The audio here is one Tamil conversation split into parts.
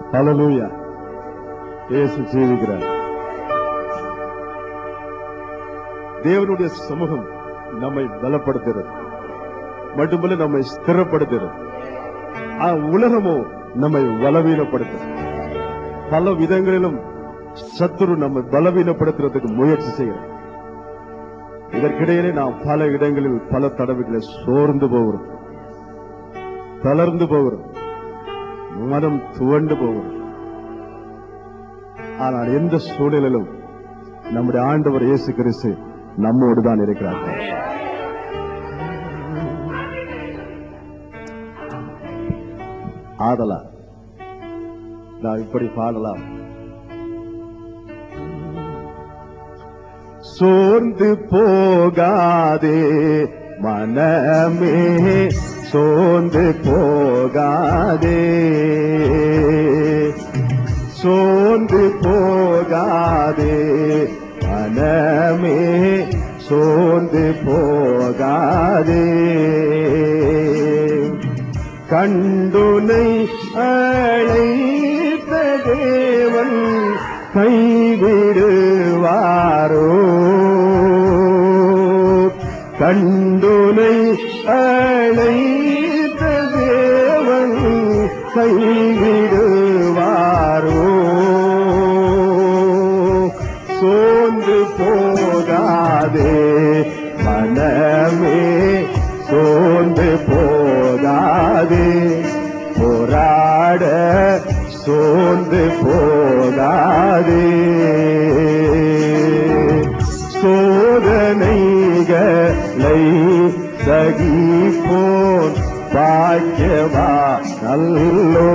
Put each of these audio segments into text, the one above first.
ஹalleluya இயேசு ஜீவிக்கிறார் தேவனுடைய சமூகம் நம்மை பலப்படுத்துகிறது மட்டுமல்ல நம்மை ஸ்திரப்படுத்துகிறது ஆ, உலகமோ நம்மை பலவீனப்படுத்தும் பல விதங்களிலும் சத்துரு நம்மை பலவீனப்படுத்துறதுக்கு முயற்சி செய்கிறார் இதற்கிடையிலே நாம் பல இடங்களில் பல தடவைகளை சோர்ந்து போகிறோம் தளர்ந்து போகிறோம் மனம் துவண்டு போகிறோம் ஆனால் எந்த சூழலிலும் நம்முடைய ஆண்டவர் இயேசு கிறிஸ்து நம்மோடு தான் இருக்கிறார் ஆதலா நான் இப்படி பாடலாம் சோர்ந்து போகாதே மனமே சோர்ந்து போகாதே சோர்ந்து போகாதே மனமே சோர்ந்து போகாதே கண்டுனை அழைத்த தேவன் கைவிடுவாரோ கண்டுனை அழைத்த தேவன் கைவிடுவாரோ சோர்ந்து போகாதே மனமே சோர்ந்து போகாதே போராட சோர்ந்து போகாதே சோதனைகளை சகிப்போன் பாக்கியவா நல்லோ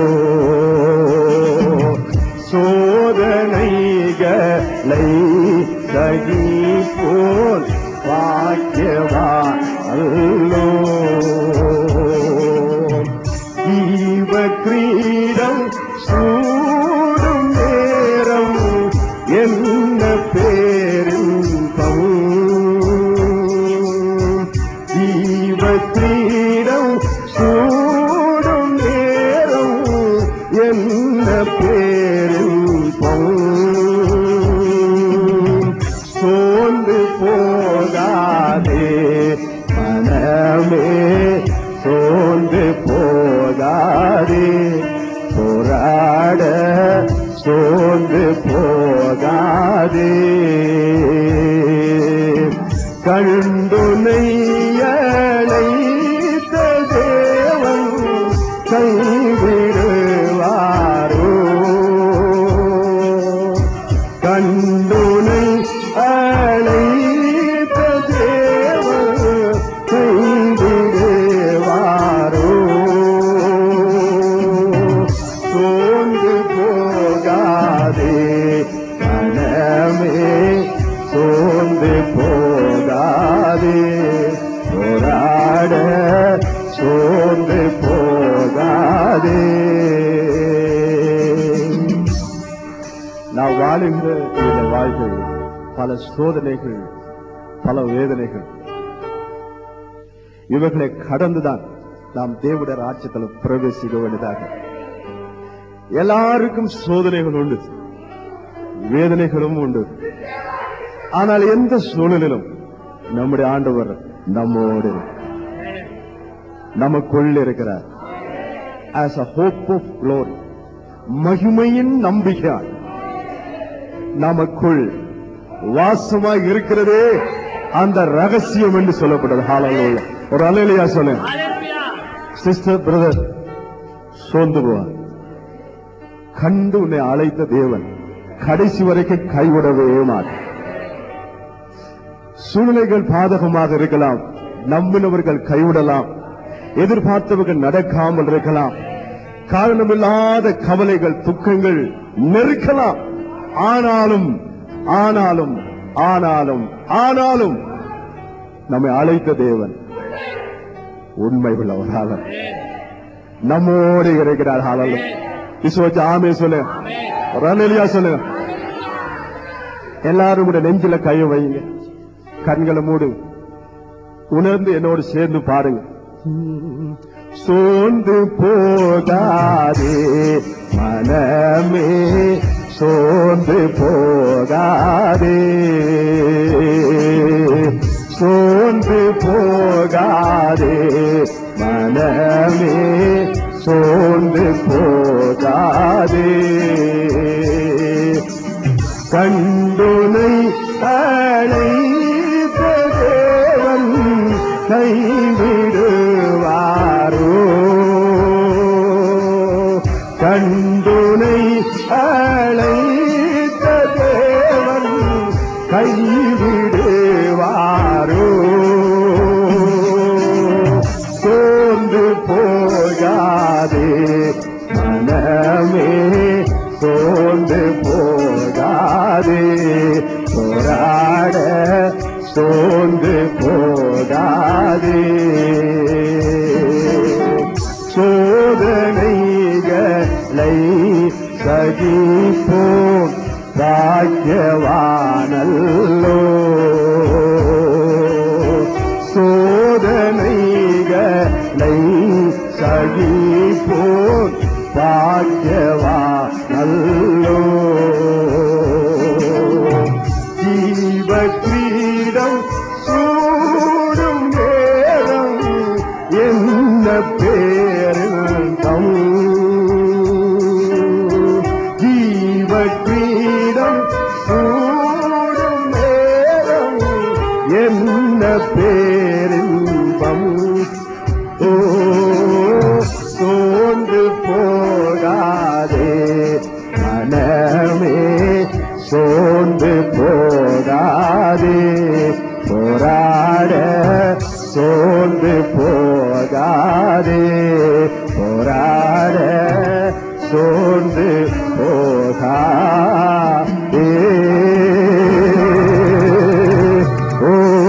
சோதனைகளை சகிப்போன் பாக்கியவா அல்லோ ஜீவ கிரீடம் சூடும் நேரம் என்ன பேரின்பம் ஜீவ கிரீடம் சூடும் நேரம் என்ன பேரின்பம் சோர்ந்து போகாதே மனமே சோர்ந்து போகாதே போராட சோர்ந்து போகாதே கண்டுனை அழைத்த தேவன் கைவிடுவாரோ கண்டுனை அழைத்த தேவன் கைவிடுவாரோ சோர்ந்து போகாதே மனமே சோர்ந்து போகாதே போராட சோர்ந்து போகாதே நான் வாழுகிற இந்த வாழ்க்கை பல சோதனைகள் பல வேதனைகள் இவைகளை கடந்துதான் நாம் தேவடைய ராஜ்யத்தில் பிரவேசிக்க வேண்டியதாக எல்லாருக்கும் சோதனைகள் உண்டு வேதனைகளும் உண்டு ஆனால் எந்த சூழலிலும் நம்முடைய ஆண்டவர் நம்மோடு இருக்கிறார். நமக்குள் இருக்கிறார் as a hope of glory மகிமையின் நம்பிக்கையால் நமக்குள் வாசமாய் இருக்கிறதே அந்த ரகசியம் என்று சொல்லப்பட்டது ஹalleluya ஒரு அலையிலையா சொல்லுங்க சிஸ்டர் பிரதர் சோர்ந்து போவார் கண்டு உன்னை அழைத்த தேவன் கடைசி வரைக்கும் கைவிடவே மாட்டார் சூழ்நிலைகள் பாதகமாக இருக்கலாம் நம்பினவர்கள் கைவிடலாம் எதிர்பார்த்தவர்கள் நடக்காமல் இருக்கலாம் காரணமில்லாத கவலைகள் துக்கங்கள் நெருக்கலாம் ஆனாலும் ஆனாலும் ஆனாலும் ஆனாலும் நம்மை அழைத்த தேவன் உண்மை உள்ளவராக நம்மோடு இருக்கிறார் ஹாலும் விசுவச்சு ஆமே சொல்லு ரனலியா சொல்லுங்க எல்லாரும் கூட நெஞ்சில கையை வைங்க கண்களை மூடு உணர்ந்து என்னோடு சேர்ந்து பாருங்க சோர்ந்து போகாதே மனமே சோர்ந்து போகாதே சோர்ந்து போகாதே மனமே சோர்ந்து போகாதே கண்டுனை அழைத்த தேவன் கைவிடுவாரோ கண்டுனை அழைத்த தேவன் கைவிடுவாரோ சோர்ந்து போகாதே மனமே சோர்ந்து போகாதே போராட சோர்ந்து போகாதே சோதனைகளை சகிப்போம் பாக்கியவானல்லோ சோதனைகளை சகிப்போம் பாக்கியவானல்லோ ஜீவ கிரீடம் சூடும் நேரம் என்ன பேரிடம் ஜீவ கிரீடம் சூடும் நேரம் என்ன பேரின்பம் ஓ சோர்ந்து போகாதே மனமே சோர்ந்து போகாதே போராட சோர்ந்து போகாதே போராட சோர்ந்து போகாதே ஓ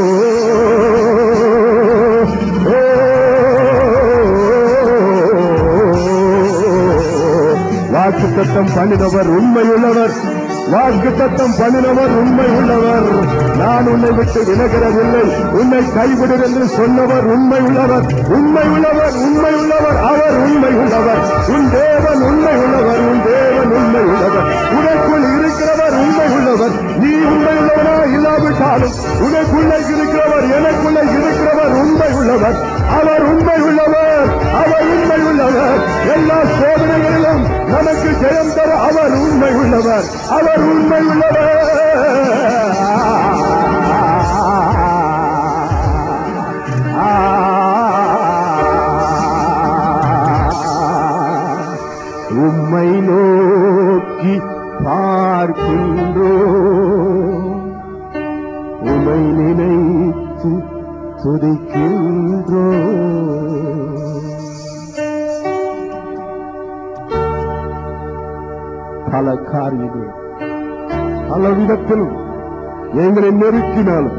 வாக்கு தத்தம் பண்ணினவர் உண்மையுள்ளவர் வாக்கு தத்தம் பண்ணினவர் உண்மை உள்ளவர் நான் உன்னை விட்டு விலகிறதில்லை உன்னை கைவிடு என்று சொன்னவர் உண்மை உள்ளவர் உண்மை உள்ளவர் உண்மை உள்ளவர் அவர் உண்மை உள்ளவர் உன் தேவன் உண்மை உள்ளவர் உன் தேவன் உண்மை உள்ளவர் உனக்குள் இருக்கிறவர் உண்மை உள்ளவர் நீ உண்மை உள்ளவனா இல்லாவிட்டாலும் உனக்குள்ளே இருக்கிறவர் எனக்குள்ளே இருக்கிறவர் உண்மை உள்ளவர் அவர் உண்மை உள்ளவர் அவர் உண்மை உள்ளவர் எல்லா சோதனைகளிலும் நமக்கு ஜெயம் தர அவர் உண்மை உள்ளவர் அவர் உண்மை உள்ளவர் உம்மை நோக்கி பார்க்கின்றோ உமை நினைத்து துதிக்கின்றோ பல காரியங்கள் பல விதத்திலும் எங்களை நெருக்கினாலும்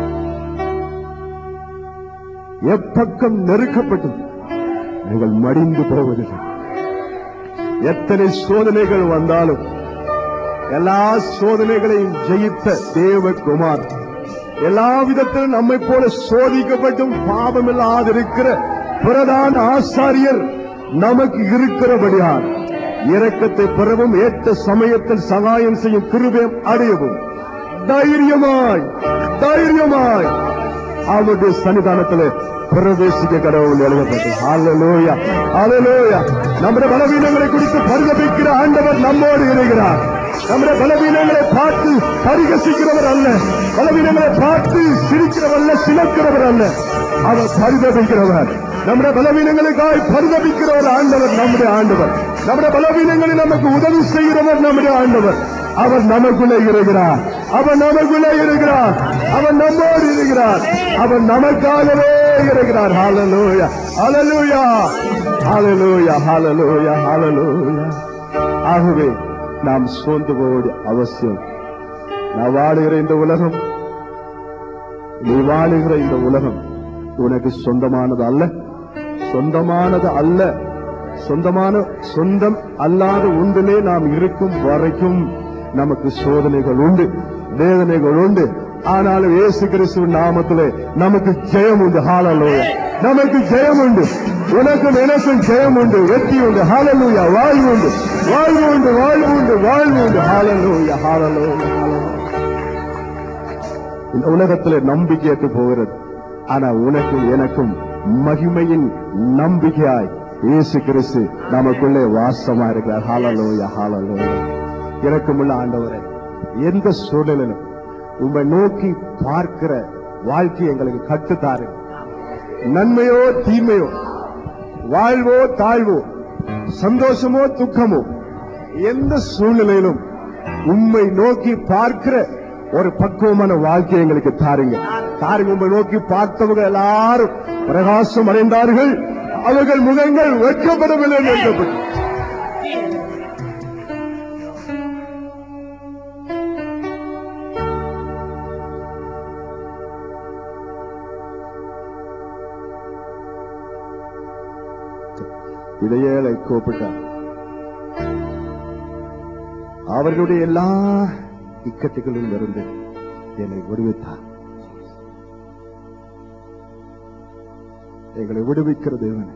எப்பக்கம் நெருக்கப்பட்டது நீங்கள் மடிந்து போவதில்லை எத்தனை சோதனைகள் வந்தாலும் எல்லா சோதனைகளையும் ஜெயித்த தேவகுமார் எல்லா விதத்திலும் நம்மை போல சோதிக்கப்பட்டும் பாவம் இல்லாதிருக்கிற பிரதான ஆசாரியர் நமக்கு இருக்கிறபடியால் இரக்கத்தை பெறவும் ஏற்ற சமயத்தில் சகாயம் செய்யும் கிருபையும் அடையவும் தைரியமாய் தைரியமாய் அவருடைய சன்னிதானத்தில் பிரவேசிக்க கடவுள் எழுதப்பட்டது ஹalleluya ஹalleluya நம்முடைய பலவீனங்களை குறித்து பரிதபிக்கிற ஆண்டவர் நம்மோடு இருக்கிறார் நம்முடைய பலவீனங்களை பார்த்து பரிகசிக்கிறவர் அல்ல பலவீனங்களை பார்த்து சிரிக்கிறவர் அல்ல சினக்கிறவர் அல்ல அவர் பரிதபிக்கிறவர் நம்முடைய பலவீனங்களுக்காய் பரிதபிக்கிறவர் ஆண்டவர் நம்முடைய ஆண்டவர் நம்முடைய பலவீனங்களில் நமக்கு உதவி செய்கிறவர் நம்முடைய ஆண்டவர் அவர் நமக்குள்ளே இருக்கிறார் அவர் நமக்குள்ளே இருக்கிறார் அவர் நம்மோடு இருக்கிறார் அவர் நமக்காகவே இருக்கிறார் ஹalleluya ஹalleluya ஹalleluya ஹalleluya ஹalleluya ஆகவே நாம் சோர்ந்து போவது அவசியம் நான் வாழுகிற இந்த உலகம் நீ வாழுகிற இந்த உலகம் உனக்கு சொந்தமானது அல்ல சொந்தமானது அல்ல சொந்தமான சொந்தம் அல்லாத ஒன்றிலே நாம் இருக்கும் வரைக்கும் நமக்கு சோதனைகள் உண்டு வேதனைகள் உண்டு ஆனாலும் இயேசு கிறிஸ்துவின் நாமத்திலே நமக்கு ஜெயம் உண்டு ஹalleluya நமக்கு ஜெயம் உண்டு உனக்கும் எனக்கும் ஜெயம் உண்டு வெற்றி உண்டு ஹalleluya வாழ்வு உண்டு வாழ்வு உண்டு வாழ்வு உண்டு வாழ்வு உண்டு ஹalleluya ஹalleluya ஹalleluya இந்த உலகத்திலே நம்பிக்கையற்று போகிறது ஆனா உனக்கும் எனக்கும் மகிமையின் நம்பிக்கையாய் இயேசு கிறிஸ்து நமக்குள்ளே வாசமா இருக்கிறார் ஹalleluya ஹalleluya இறக்கமுள்ள ஆண்டவரே எந்த சூழலிலும் உம்மை நோக்கி பார்க்கிற வாழ்க்கை எங்களுக்கு கட்டுத்தாரு நன்மையோ தீமையோ வாழ்வோ தாழ்வோ சந்தோஷமோ துக்கமோ எந்த சூழ்நிலையிலும் உம்மை நோக்கி பார்க்கிற ஒரு பக்குவமான வாழ்க்கையை எங்களுக்கு தாருங்க தாருங்க உம்மை நோக்கி பார்த்தவங்க எல்லாரும் பிரகாசம் அடைந்தார்கள் அவர்கள் முகங்கள் வெட்கப்படவில்லை என்று எழுதப்பட்டு இதையேளை கூப்பிட்டார் அவர்களுடைய எல்லா இக்கட்டுகளிலும் இருந்து என்னை விடுவித்தார் எங்களை விடுவிக்கிற தேவன்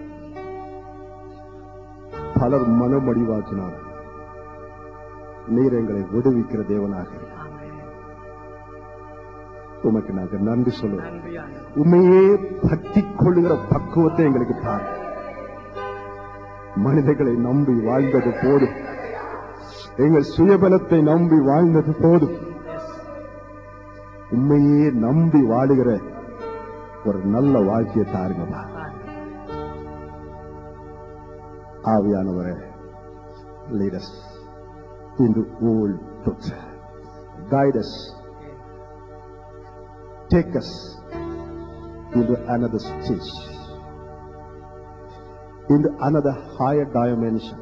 பலர் மனம் அடிவாக்கினார் நீர் எங்களை விடுவிக்கிற தேவனாக இருக்கிறார். உமக்கு நாங்கள் நன்றி சொல்லுவோம் நன்றி ஆண்டவரே. உண்மையே பற்றி கொள்ளுகிற பக்குவத்தை எங்களுக்கு தார் மனிதர்களை நம்பி வாழ்ந்தது போதும் எங்கள் சுயபலத்தை நம்பி வாழ்ந்தது போதும் உண்மையே நம்பி வாழுகிற ஒரு நல்ல வாழ்க்கையை தாருங்கப்பா ஆவியானவரே lead us into all truth guide us take us into another stage into another higher dimension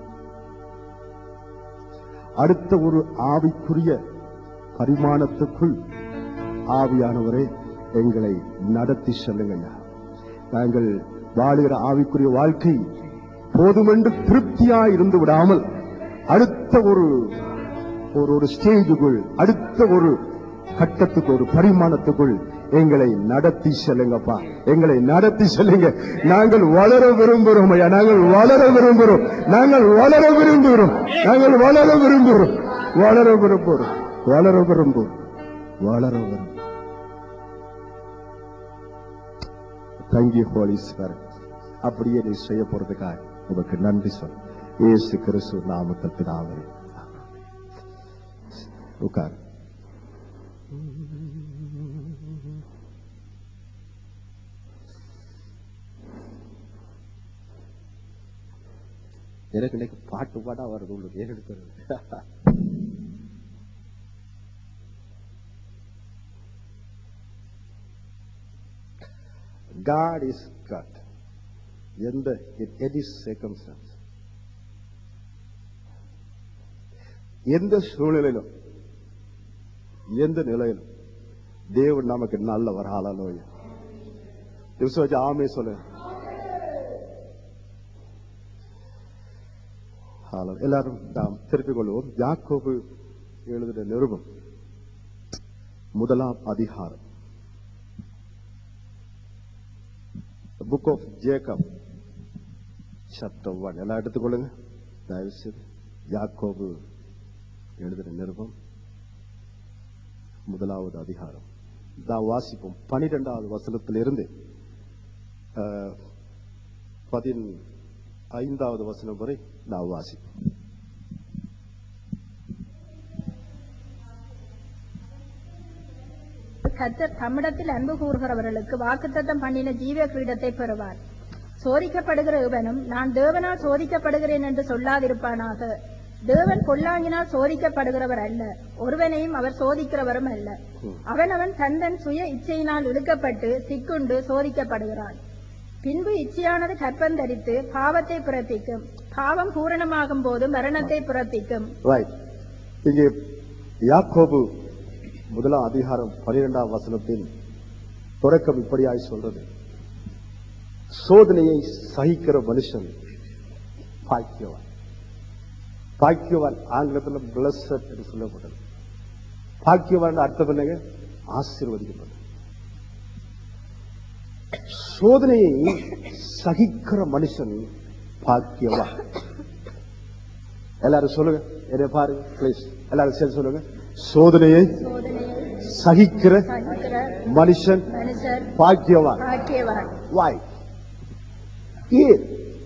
அடுத்த ஒரு ஆவிக்குரிய பரிமாணத்துக்குள் ஆவியானவரே எங்களை நடத்தி செல்லுங்கய்யா நாங்கள் வாழுகிற ஆவிக்குரிய வாழ்க்கை போதுமென்று திருப்தியா இருந்து விடாமல் அடுத்த ஒரு ஒரு ஒரு ஸ்டேஜுக்குள் அடுத்த ஒரு கட்டத்துக்கு ஒரு பரிமாணத்துக்குள் எங்களை நடத்தி செல்லுங்கப்பா எங்களை நடத்தி செல்லுங்க நாங்கள் வளர விரும்புகிறோம் ஐயா நாங்கள் வளர விரும்புகிறோம் நாங்கள் வளர விரும்புகிறோம் நாங்கள் வளர விரும்புகிறோம் வளர விரும்புகிறோம் வளர விரும்புகிறோம் வளர விரும்புகிறோம் தங்கி ஹோலி ஸ்பிரிட் அப்படியே நீ செய்ய போறதுக்காக உமக்கு நன்றி சொல் இயேசு கிறிஸ்து நாமத்தில் பிதாவே உட்கார் எனக்கு இன்னைக்கு பாட்டு பாடா வருது உங்களுக்கு ஏன் எடுக்கிறது God is God. எந்த in any circumstance எந்த சூழ்நிலையிலும் எந்த நிலையிலும் தேவன் நமக்கு நல்லவர் ஹalleluya விசுவாசி ஆமே சொல்லு ஹalleluya எல்லாரும் நாம் திருப்பிக் கொள்வோம் யாக்கோபு எழுதின நிருபம் முதலாம் அதிகாரம் The book of Jacob, chapter 1. எல்லாம் எடுத்துக்கொள்ளுங்க தயவு செய்து யாக்கோபு எழுதின நிருபம் முதலாவது அதிகாரம் தான் வாசிப்போம் பனிரெண்டாவது வசனத்திலிருந்து அஹ், பதின் ஐந்தாவது வசனம் வரை நான் வாசிப்போம் கர்த்தர் தம்மிடத்தில் அன்பு கூறுகிறவர்களுக்கு வாக்குத்தத்தம் பண்ணின ஜீவ கிரீடத்தை பெறுவார் சோதிக்கப்படுகிற இவனும் நான் தேவனால் சோதிக்கப்படுகிறேன் என்று சொல்லாதிருப்பானாக தேவன் பொல்லாங்கினால் சோதிக்கப்படுகிறவர் அல்ல ஒருவனையும் அவர் சோதிக்கிறவரும் அல்ல அவனவன் தன் தன் சுய இச்சையினால் இழுக்கப்பட்டு சிக்குண்டு சோதிக்கப்படுகிறான் பின்பு இச்சையானது கற்பந்தரித்து பாவத்தை பிறப்பிக்கும் பாவம் பூரணமாகும் போது மரணத்தை பிறப்பிக்கும் ரைட் இங்கே யாக்கோபு முதலாம் அதிகாரம் பனிரெண்டாம் வசனத்தில் தொடக்கம் இப்படியாய் சொல்றது சோதனையை சகிக்கிற மனுஷன் பாக்கியவான் பாக்கியவான் ஆங்கிலத்தில் பிளஸட் என்று சொல்லப்பட்டது பாக்கியவான் அர்த்தம் என்னங்க ஆசீர்வதிக்கப்படும் சோதனையை சகிக்கிற மனுஷன் பாக்கியவா எல்லாரும் சொல்லுங்க என்னை பாருங்க ப்ளீஸ் எல்லாரும் சேர்ந்து சொல்லுங்க சோதனையை சோதனையை சகிக்கிற சகிக்கிற மனுஷன் மனுஷர் பாக்கியவான் பாக்கியவான் வாய் ஏன்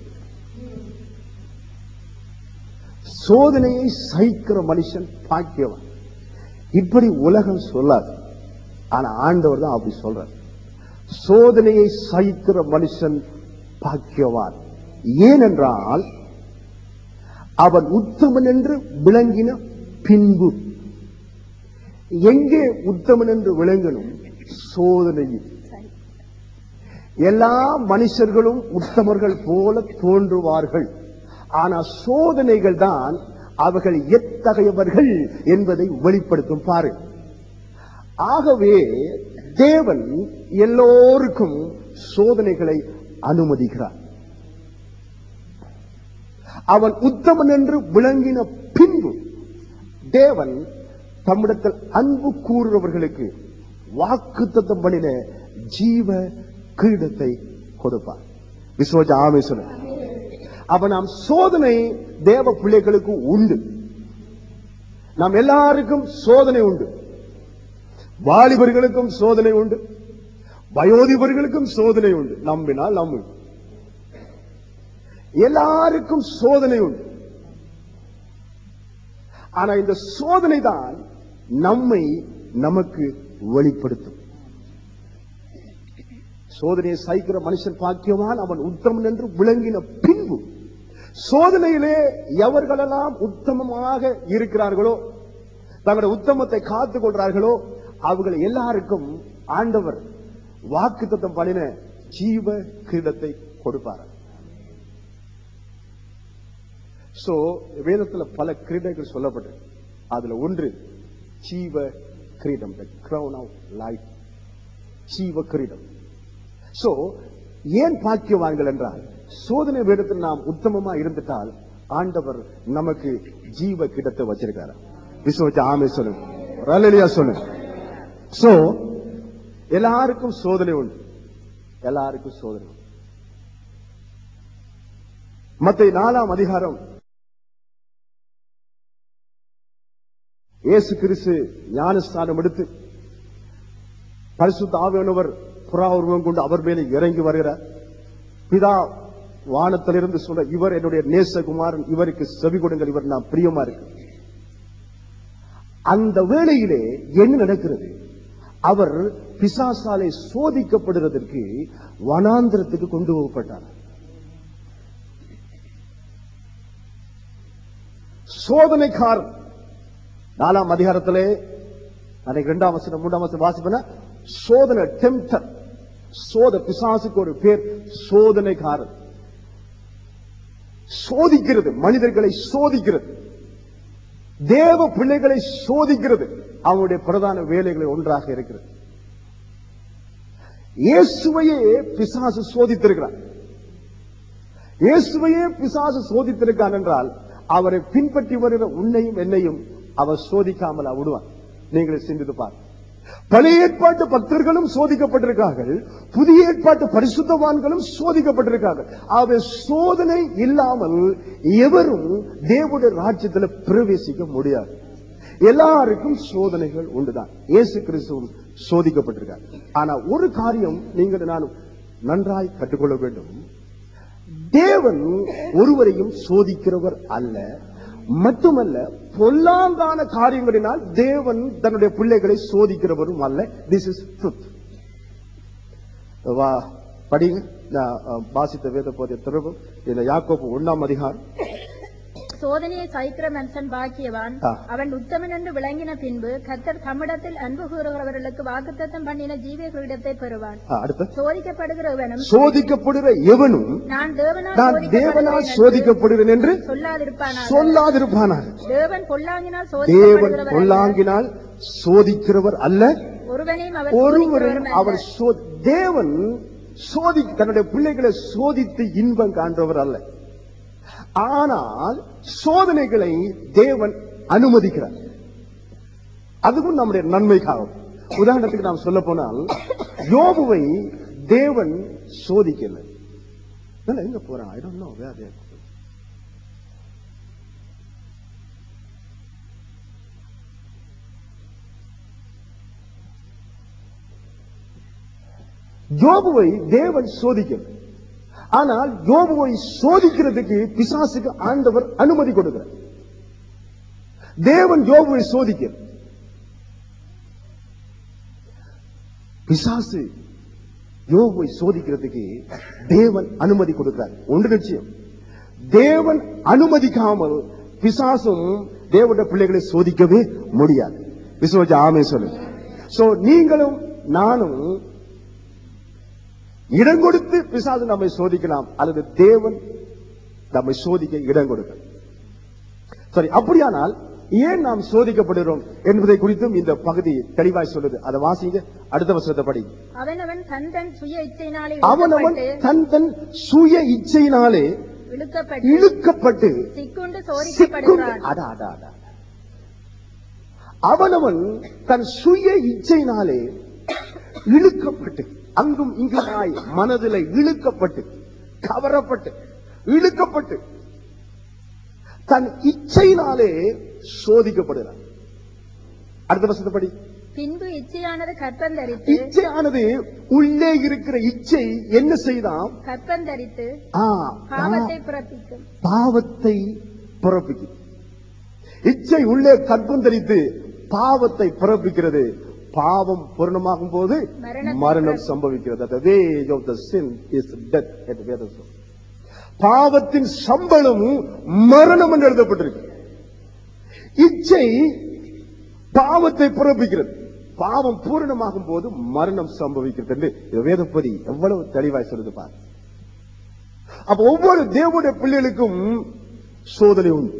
சோதனையை சகிக்கிற மனுஷன் பாக்கியவான் இப்படி உலகம் சொல்லாது ஆனா ஆண்டவர் தான் அப்படி சொல்றார் சோதனையை சகிக்கிற மனுஷன் பாக்கியவான் ஏனென்றால் அவன் உத்தமன் என்று விளங்கின பின்பு எங்கே உத்தமன் என்று விளங்கணும் சோதனையில் சரி எல்லா மனுஷர்களும் உத்தமர்கள் போல தோன்றுவார்கள் ஆனா சோதனைகள் தான் அவர்கள் எத்தகையவர்கள் என்பதை வெளிப்படுத்தும் பாரு ஆகவே தேவன் எல்லோருக்கும் சோதனைகளை அனுமதிக்கிறார் அவன் உத்தமன் என்று விளங்கின பின்பு தேவன் தம்மிடத்தில் அன்பு கூறுறவர்களுக்கு வாக்குத்தத்தம் பண்ணின ஜீவ கிரீடத்தை கொடுப்பார் விஸ்வஜ ஆமே சொல்ல அப்ப நாம் சோதனை தேவ பிள்ளைகளுக்கு உண்டு நாம் எல்லாருக்கும் சோதனை உண்டு வாலிபர்களுக்கும் சோதனை உண்டு வயோதிபர்களுக்கும் சோதனை உண்டு நம்பினால் நம்பு எல்லாருக்கும் சோதனை உண்டு ஆனா இந்த சோதனை தான் நம்மை நமக்கு வெளிப்படுத்தும் சோதனையை சகிக்கிற மனுஷன் பாக்கியவான் அவன் உத்தமன் என்று விளங்கின பின்பு சோதனையிலே எவர்களெல்லாம் உத்தமமாக இருக்கிறார்களோ தங்களுடைய உத்தமத்தை காத்துக் கொள்றார்களோ அவர்கள் எல்லாருக்கும் ஆண்டவர் வாக்குத்தத்தம் பண்ணின ஜீவ கிரீடத்தை கொடுப்பார் சோ வேதத்துல பல கிரீடங்கள் சொல்லப்பட்டிருக்கு அதுல ஒன்று ஜீவ கிரீடம் த crown ஆஃப் லைஃப் ஜீவ கிரீடம் சோ ஏன் பாக்கியவான்கள் என்றால் சோதனை வேடத்தில் நாம் உத்தமமா இருந்துட்டால் ஆண்டவர் நமக்கு ஜீவ கிடத்தை வச்சிருக்காரு விசுவச்ச ஆமே சொல்லுங்க ரலியா சொல்லுங்க சோ எல்லாருக்கும் சோதனை உண்டு எல்லாருக்கும் சோதனை உண்டு மத்த நாலாம் அதிகாரம் இயேசு கிறிஸ்து ஞானஸ்தானம் எடுத்து பரிசுத்த ஆவியானவர் புறா உருவம் கொண்டு அவர் மேலே இறங்கி வருகிறார் பிதா வானத்திலிருந்து சொல்ற இவர் என்னுடைய நேசகுமாரன் இவருக்கு செவி கொடுங்கள் இவர் நான் பிரியமா இருக்கு அந்த வேளையிலே என்ன நடக்கிறது அவர் பிசாசாலை சோதிக்கப்படுவதற்கு வனாந்திரத்துக்கு கொண்டு போகப்பட்டார் சோதனைக்காரன் நாலாம் அதிகாரத்திலே அன்னைக்கு இரண்டாம் வசனம் மூன்றாம் வசனம் வாசிப்பேன் சோதனை டெம்டர் சோத பிசாசுக்கு ஒரு பேர் சோதனைக்காரன் சோதிக்கிறது மனிதர்களை சோதிக்கிறது தேவ பிள்ளைகளை சோதிக்கிறது அவனுடைய பிரதான வேலைகளில் ஒன்றாக இருக்கிறது இயேசுவையே பிசாசு சோதித்திருக்கிறார் இயேசுவையே பிசாசு சோதித்திருக்கான் என்றால் அவரை பின்பற்றி வருகிற உன்னையும் என்னையும் அவர் சோதிக்காமல் விடுவான் நீங்கள் சிந்தித்து பார் பழைய ஏற்பாட்டு பக்தர்களும் சோதிக்கப்பட்டிருக்கார்கள் புதிய ஏற்பாட்டு பரிசுத்தவான்களும் சோதிக்கப்பட்டிருக்கார்கள் ஆகவே சோதனை இல்லாமல் எவரும் தேவனுடைய ராஜ்யத்தில் பிரவேசிக்க முடியாது எல்லாருக்கும் சோதனைகள் உண்டுதான் இயேசு கிறிஸ்துவும் சோதிக்கப்பட்டிருக்கார் ஆனா ஒரு காரியம் நீங்கள் நான் நன்றாய் கற்றுக்கொள்ள வேண்டும் தேவன் ஒருவரையும் சோதிக்கிறவர் அல்ல மட்டுமல்ல பொல்லாங்கான காரியங்களினால் தேவன் தன்னுடைய பிள்ளைகளை சோதிக்கிறவரும் அல்ல திஸ் இஸ் ட்ரூத் வா படிங்க நான் அஹ், வாசித்த வேத போதிய திரும்பும் இந்த யாக்கோபு ஒண்ணாம் அதிகாரம் சோதனையை சகிக்கிற மனுஷன் பாக்கியவான் ஆ. அவன் உத்தமன் என்று விளங்கின பின்பு கர்த்தர் தம்மிடத்தில் அன்பு கூறுகிறவர்களுக்கு வாக்குத்தத்தம் பண்ணின ஜீவிய கிரீடத்தை பெறுவான் அஹ், அடுத்து சோதிக்கப்படுகிறவனும் சோதிக்கப்படுகிற எவனும் நான் தேவனால் நான் தேவனால் சோதிக்கப்படுகிறேன் என்று சோதிக்கப்படுகிறேன் என்று சொல்லாதிருப்பானாக சொல்லாதிருப்பானார் தேவன் பொல்லாங்கினால் தேவன் சோதிக்கப்படுகிறவர் அல்ல. பொல்லாங்கினால் சோதிக்கிறவர் அல்ல ஒருவனையும் அவர் ஒருவரையும் சோதிக்கிறவரும் அவர் அல்ல. சோ- தேவன் சோதி தன்னுடைய பிள்ளைகளை சோதித்து இன்பம் காண்றவர் அல்ல ஆனால் சோதனைகளை தேவன் அனுமதிக்கிறார் அதுவும் நம்முடைய நன்மைக்காகும் உதாரணத்துக்கு நாம் சொல்ல போனால் யோபுவை தேவன் சோதிக்கல இல்ல, எங்க போறான் I don't know where they are. யோபுவை தேவன் சோதிக்கல ஆனால் யோபுவை சோதிக்கிறதுக்கு பிசாசுக்கு ஆண்டவர் அனுமதி கொடுக்கிறார் தேவன் யோபுவை சோதிக்கல பிசாசு யோபுவை சோதிக்கிறதுக்கு தேவன் அனுமதி கொடுக்கிறார் ஒன்று நிச்சயம் தேவன் அனுமதிக்காமல் பிசாசும் தேவனுடைய பிள்ளைகளை சோதிக்கவே முடியாது விசுவஜ ஆமே சொல்லு சோ நீங்களும் நானும் இடம் கொடுத்து பிசாசு நம்மை சோதிக்கலாம் அல்லது தேவன் நம்மை சோதிக்க இடம் கொடுக்க சரி அப்படியானால் ஏன் நாம் சோதிக்கப்படுகிறோம் என்பதை குறித்தும் இந்த பகுதி தெளிவாய் சொல்லுது அதை வாசிங்க அடுத்த வருஷத்தை படி அவனவன் தன் தன் சுய இச்சையினாலே அவனவன் இழுக்கப்பட்டு, தன் தன் சுய இச்சையினாலே இழுக்கப்பட்டு இழுக்கப்பட்டு சிக்குண்டு சிக்குண்டு சோதிக்கப்படுகிறான் அடா, அடா, அடா. அவனவன் தன் சுய இச்சையினாலே இழுக்கப்பட்டு அங்கும் இங்குமாய் மனதில் இழுக்கப்பட்டு கவரப்பட்டு இழுக்கப்பட்டு தன் இச்சையினாலே சோதிக்கப்படுகிறான் அடுத்த வருஷத்தை படி பின்பு இச்சையானது கற்பந்தரித்து இச்சையானது உள்ளே இருக்கிற இச்சை என்ன செய்தாம் கற்பந்தரித்து ஆ, பாவத்தை பிறப்பிக்கும் பாவத்தை பிறப்பிக்கும் இச்சை உள்ளே கற்பம் தரித்து பாவத்தை பிறப்பிக்கிறது பாவம் பூரணமாகும் போது மரணத்தை மரணம் பிறப்பிக்கும். சம்பவிக்கிறது The wage of the sin is death என்று வேதம் சொல்லுது. பாவத்தின் சம்பளம் மரணம் என்று எழுதப்பட்டிருக்கு இச்சை பாவத்தை பிறப்பிக்கிறது பாவம் பூரணமாகும் போது மரணம் சம்பவிக்கிறது என்று இந்த வேதப்பதி எவ்வளவு தெளிவாய் சொல்லுது பாரு அப்ப ஒவ்வொரு தேவனுடைய பிள்ளைகளுக்கும் சோதனை உண்டு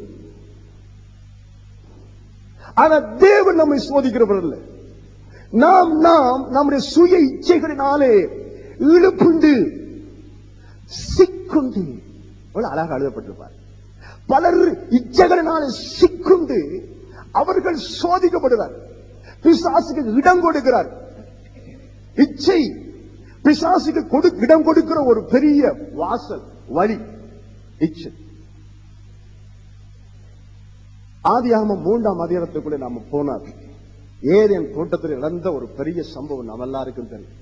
ஆனா தேவன் நம்மை சோதிக்கிறவர் அல்ல நாம் நாம் நம்முடைய சுய இச்சைகளினாலே இழுப்புண்டு சிக்குண்டு எவ்வளவு அழகாக எழுதப்பட்டிருப்பார் பலர் இச்சைகளினாலே சிக்குண்டு அவர்கள் சோதிக்கப்படுகிறார் பிசாசுக்கு இடம் கொடுக்கிறார் இச்சை பிசாசுக்கு கொடு இடம் கொடுக்கிற ஒரு பெரிய வாசல் வழி இச்சை ஆதியாகமம் மூன்றாம் அதிகாரத்துக்குள்ளே நாம போனார் ஏதேன் தோட்டத்தில் இழந்த ஒரு பெரிய சம்பவம் நம்ம எல்லாருக்கும் தெரியும்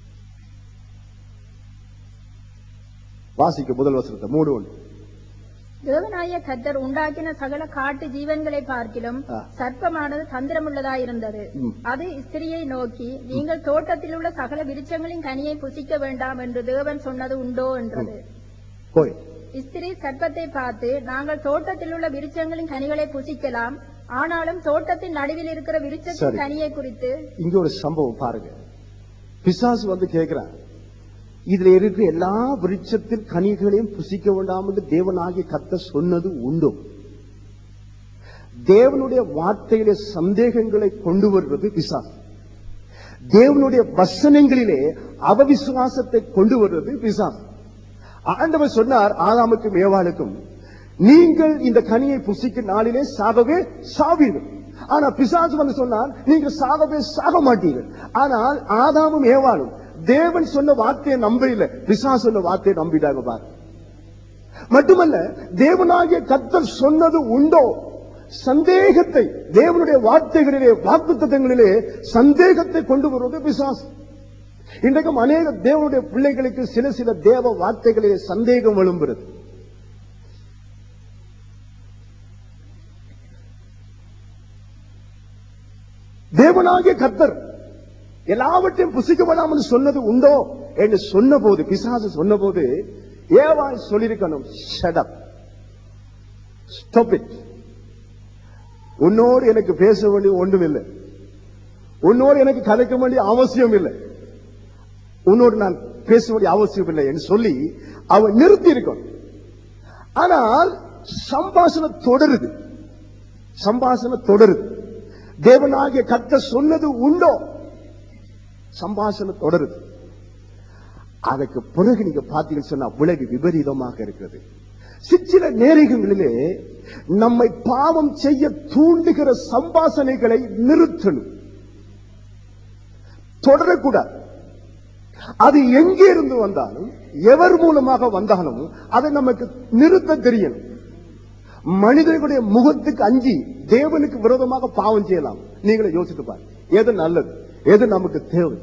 வாசிக்க முதல் வசனத்தை மூணு ஒன்று தேவனாய கர்த்தர் உண்டாக்கின சகல காட்டு ஜீவன்களை பார்க்கிலும் ஆ. சர்ப்பமானது தந்திரமுள்ளதாயிருந்தது ம். அது ஸ்திரியை நோக்கி நீங்கள் தோட்டத்தில் உள்ள சகல விருட்சங்களின் கனியை புசிக்க வேண்டாம் என்று தேவன் சொன்னது உண்டோ என்றது போய் ஸ்திரீ சர்ப்பத்தை பார்த்து நாங்கள் தோட்டத்தில் உள்ள விருட்சங்களின் கனிகளை புசிக்கலாம் ஆனாலும் தோட்டத்தின் நடுவில் இருக்கிற விருட்சத்தின் சரி. கனியை குறித்து இங்க ஒரு சம்பவம் பாருங்க பிசாசு வந்து கேட்கிறான் இதுல இருக்கிற எல்லா விருட்சத்தின் கனிகளையும் புசிக்க வேண்டாம் என்று தேவனாகிய கத்த சொன்னது உண்டு தேவனுடைய வார்த்தையிலே சந்தேகங்களை கொண்டு வருவது பிசாசு தேவனுடைய வசனங்களிலே அவவிசுவாசத்தை கொண்டு வருவது பிசாசு ஆண்டவர் சொன்னார் ஆதாமுக்கும் ஏவாளுக்கும் நீங்கள் இந்த கனியை புசிக்கும் நாளிலே சாகவே சாவீர்கள் ஆனா பிசாசு வந்து சொன்னார் நீங்கள் சாகவே சாக மாட்டீர்கள் ஆனால் ஆதாமும் ஏவாளும் தேவன் சொன்ன வார்த்தையை நம்பல பிசாசு சொன்ன வார்த்தையை நம்பிட்டாங்க பாரு மட்டுமல்ல தேவனாகிய கர்த்தர் சொன்னது உண்டோ சந்தேகத்தை தேவனுடைய வார்த்தைகளிலே வாக்குத்தத்தங்களிலே சந்தேகத்தை கொண்டு வருவது பிசாசு இன்றைக்கும் அநேக தேவனுடைய பிள்ளைகளுக்கு சில சில தேவ வார்த்தைகளிலே சந்தேகம் எழும்புகிறது தேவனாகிய கர்த்தர் எல்லாவற்றையும் புசிக்கப்படாமல் என்று சொன்னது உண்டோ என்று சொன்னபோது பிசாசு சொன்னபோது ஏவாள் சொல்லியிருக்கணும் ஷடப் ஸ்டாப் இட் உன்னோடு எனக்கு பேச வேண்டிய ஒன்றும் இல்லை உன்னோடு எனக்கு கதைக்க வேண்டிய அவசியம் இல்லை உன்னோடு நான் பேச வேண்டிய அவசியம் இல்லை என்று சொல்லி அவன் நிறுத்தி இருக்கணும் ஆனால் சம்பாஷணம் தொடருது சம்பாஷணம் தொடருது தேவனாகிய கத்த சொன்னது உண்டோ சம்பாஷணம் தொடருது அதுக்கு பிறகு நீங்க பாத்தீங்கன்னு சொன்னா விளைவு விபரீதமாக இருக்கிறது சிற்சில நேரங்களிலே நம்மை பாவம் செய்ய தூண்டுகிற சம்பாசனைகளை நிறுத்தணும் தொடரக்கூடாது அது எங்கே இருந்து வந்தாலும் எவர் மூலமாக வந்தாலும் அதை நமக்கு நிறுத்த தெரியணும் மனிதர்களுடைய முகத்துக்கு அஞ்சி தேவனுக்கு விரோதமாக பாவம் செய்யலாம் நீங்களே யோசித்து பாருங்க எது நல்லது எது நமக்கு தேவை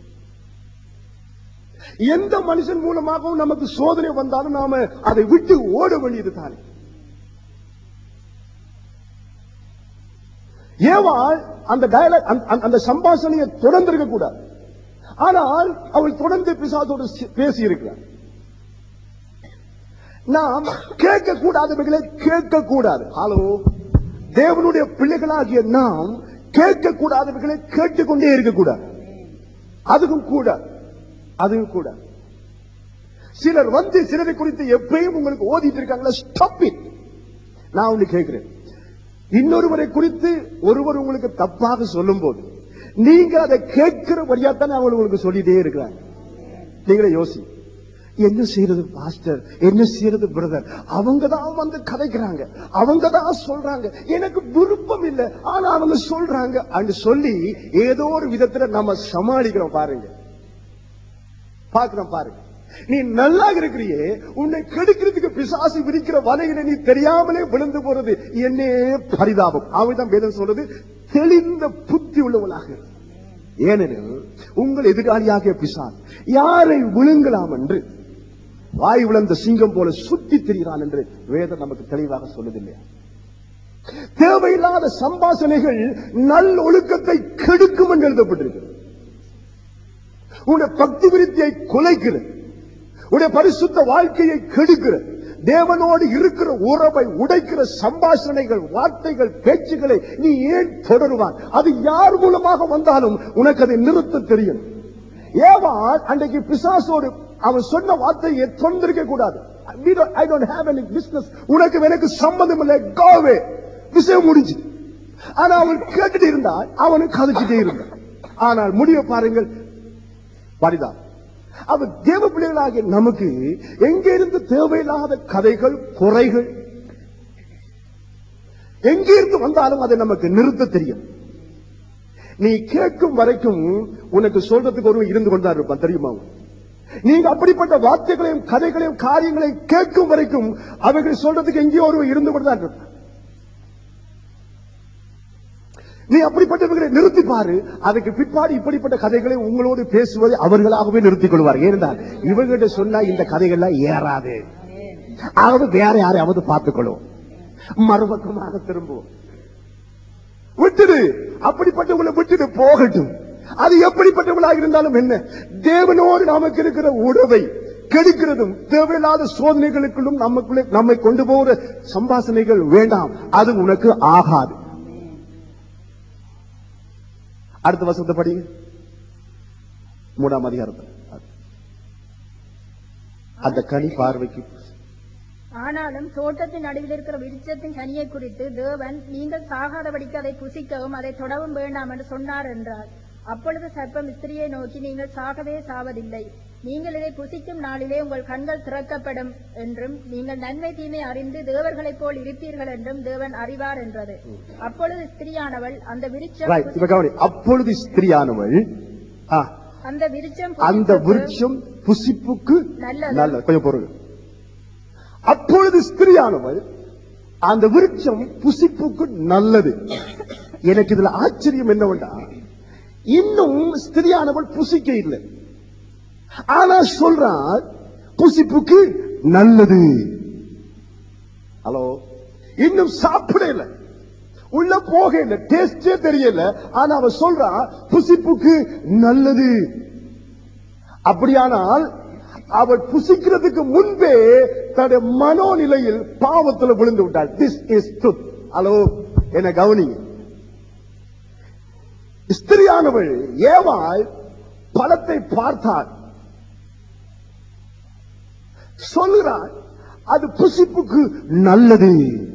எந்த மனுஷன் மூலமாகவும் நமக்கு சோதனை வந்தாலும் நாம அதை விட்டு ஓட வேண்டியது தானே ஏவாள் அந்த டயலாக் அந்த சம்பாஷணையை தொடர்ந்து இருக்க கூடாது ஆனால் அவள் தொடர்ந்து பிசாசோடு பேசி இருக்கிறார் நாம் கேட்க கூடாதவைகளை கேட்க கூடாது ஹலோ தேவனுடைய பிள்ளைகளாகிய நாம் கேட்க கூடாதவைகளை கேட்டுக்கொண்டே இருக்கக்கூடாது அதுவும் கூட அதுவும் கூட சிலர் வந்து சிலரை குறித்து எப்பயும் உங்களுக்கு ஓதிட்டு இருக்காங்களா ஸ்டாப் இட் நான் ஒண்ணு கேட்கிறேன் இன்னொருவரை குறித்து ஒருவர் உங்களுக்கு தப்பாக சொல்லும் போது நீங்க அதை கேட்கிற வழியாத்தான் அவங்க உங்களுக்கு சொல்லிட்டே இருக்கிறாங்க நீங்களே யோசி என்ன செய்யறது பாஸ்டர் என்ன செய்யறது பிரதர் அவங்க தான் வந்து கதைக்கிறாங்க அவங்க தான் சொல்றாங்க எனக்கு விருப்பம் இல்லை ஆனா அவங்க சொல்றாங்க அப்படின்னு சொல்லி ஏதோ ஒரு விதத்துல நம்ம சமாளிக்கிறோம் பாருங்க பாக்குறோம் பாருங்க நீ நல்லா இருக்கிறியே உன்னை கெடுக்கிறதுக்கு பிசாசு விரிக்கிற வலையில நீ தெரியாமலே விழுந்து போறது என்னே பரிதாபம் அவன்தான் வேதம் சொல்றது தெளிந்த புத்தி உள்ளவனாக இரு. ஏனெனில் உங்கள் எதிராளியாகிய பிசான் யாரை விழுங்கலாம் என்று வாய் விழுந்த சிங்கம் போல சுத்தி திரிகிறான் என்று வேதம் நமக்கு தெளிவாக சொல்லுதில்லையா தேவையில்லாத சம்பாஷணைகள் நல் ஒழுக்கத்தை கெடுக்கும் என்று எழுதப்பட்டிருக்கிறது உன்னுடைய பக்தி விருத்தியை குலைக்கிறது உன்னுடைய பரிசுத்த வாழ்க்கையை கெடுக்கிறது தேவனோடு இருக்கிற உறவை உடைக்கிற சம்பாஷணைகள் வார்த்தைகள் பேச்சுகளை நீ ஏன் தொடருவான் அது யார் மூலமாக வந்தாலும் உனக்கு அதை நிறுத்த தெரியும் ஏவாள் அன்றைக்கு பிசாசோடு அவன் சொன்ன வார்த்தையை தொந்திருக்க கூடாது We don't- I don't have any business. உனக்கு எனக்கு சம்பந்தம் இல்லை கோவே விஷயம் முடிஞ்சு ஆனா அவன் கேட்டுட்டு இருந்தால் அவனுக்கு கதைச்சிட்டே இருந்தான் ஆனால் முடிவை பாருங்கள் பரிதான் அவர் தேவ பிள்ளைகளாகிய நமக்கு எங்கே இருந்து தேவையில்லாத கதைகள் குறைகள் எங்கே இருந்து வந்தாலும் அதை நமக்கு நிறுத்த தெரியும் நீ கேட்கும் வரைக்கும் உனக்கு சொல்றதுக்கு ஒருவன் இருந்து கொண்டா இருப்பான் தெரியுமா நீங்க அப்படிப்பட்ட வார்த்தைகளையும் கதைகளையும் காரியங்களையும் கேட்கும் வரைக்கும் அவைகள் சொல்றதுக்கு எங்கேயோ ஒருவன் இருந்து கொண்டுதான் இருப்பான் நீ அப்படிப்பட்டவர்களை நிறுத்தி பாரு அதுக்கு பிற்பாடு இப்படிப்பட்ட கதைகளை உங்களோடு பேசுவதை அவர்களாகவே நிறுத்திக் கொள்வார் ஏனென்றால் இவர்கிட்ட சொன்னா இந்த கதைகள்லாம் ஏறாது ஆகவே வேற யாரையாவது பார்த்துக்கொள்ளும் மறுபக்கமாக திரும்புவோம் விட்டுடு அப்படிப்பட்டவங்களை விட்டுடு போகட்டும் அது எப்படிப்பட்டவர்களாக இருந்தாலும் என்ன தேவனோடு நமக்கு இருக்கிற உறவை கெடுக்கிறதும் தேவையில்லாத சோதனைகளுக்குள்ளும் நமக்குள்ளே நம்மை கொண்டு போகிற சம்பாசனைகள் வேண்டாம் அது உனக்கு ஆகாது அடுத்த வசனத்தை படிங்க மூணாம் அதிகாரத்தில் அந்த கனி பார்வைக்கு ஆனாலும் தோட்டத்தின் நடுவில் இருக்கிற விருட்சத்தின் கனியை குறித்து தேவன் நீங்கள் சாகாதபடிக்கு அதை புசிக்கவும் அதை தொடவும் வேண்டாம் என்று சொன்னார் என்றார் அப்பொழுது சர்ப்பம் ஸ்திரியை நோக்கி நீங்கள் சாகவே சாவதில்லை நீங்கள் இதை புசிக்கும் நாளிலே உங்கள் கண்கள் திறக்கப்படும் என்றும் நீங்கள் நன்மை தீமை அறிந்து தேவர்களைப் போல் இருப்பீர்கள் என்றும் தேவன் அறிவார் என்றது அப்பொழுது ஸ்திரியானவள் அந்த விருட்சம் Right, இப்ப கவனி அப்பொழுது ஸ்திரியானவள் ஆ, அந்த விருட்சம் அந்த புசிப்புக்கு விருட்சம் புசிப்புக்கு நல்லது. நல்ல கொஞ்சம் பொருள் அப்பொழுது ஸ்திரியானவள் அந்த விருட்சம் புசிப்புக்கு நல்லது எனக்கு இதுல ஆச்சரியம் என்னவென்றா இன்னும் ஸ்திரியானவள் புசிக்க இல்லை ஆனா சொல்றாள் புசிப்புக்கு நல்லது ஹலோ இன்னும் சாப்பிட இல்லை உள்ள போக இல்லை டேஸ்டே தெரியல ஆனா அவ சொல்றா புசிப்புக்கு நல்லது அப்படியானால் அவள் புசிக்கிறதுக்கு முன்பே தன்னுடைய மனோநிலையில் பாவத்துல விழுந்து விட்டாள் திஸ் இஸ் ட்ரூத் ஹலோ என்ன கவனிங்க ஸ்திரியானவள் ஏவாள் பழத்தை பார்த்தாள் சொல்லுறாள் அது புசிப்புக்கு நல்லது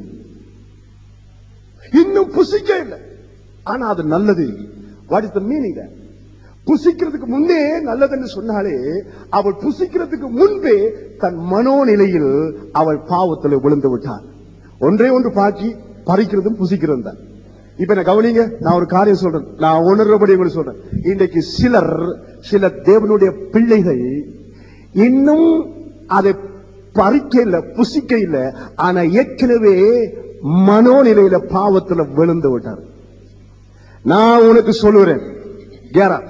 இன்னும் புசிக்க இல்லை ஆனா அது நல்லது வாட் இஸ் த மீனிங் புசிக்கிறதுக்கு முன்னே நல்லதுன்னு சொன்னாலே அவள் புசிக்கிறதுக்கு முன்பே தன் மனோநிலையில் அவள் பாவத்தில் விழுந்து விட்டாள் ஒன்றே ஒன்று பாக்கி பறிக்கிறதும் புசிக்கிறதும் தான் இப்ப நான் கவனிங்க நான் ஒரு காரியம் சொல்றேன் நான் உணர்றபடி உங்களுக்கு சொல்றேன் இன்றைக்கு சிலர் சில தேவனுடைய பிள்ளைகள் இன்னும் அதை பறிக்க இல்ல புசிக்க இல்ல ஆனா ஏற்கனவே மனோநிலையில பாவத்துல விழுந்து விட்டார் நான் உனக்கு சொல்லுறேன் get up.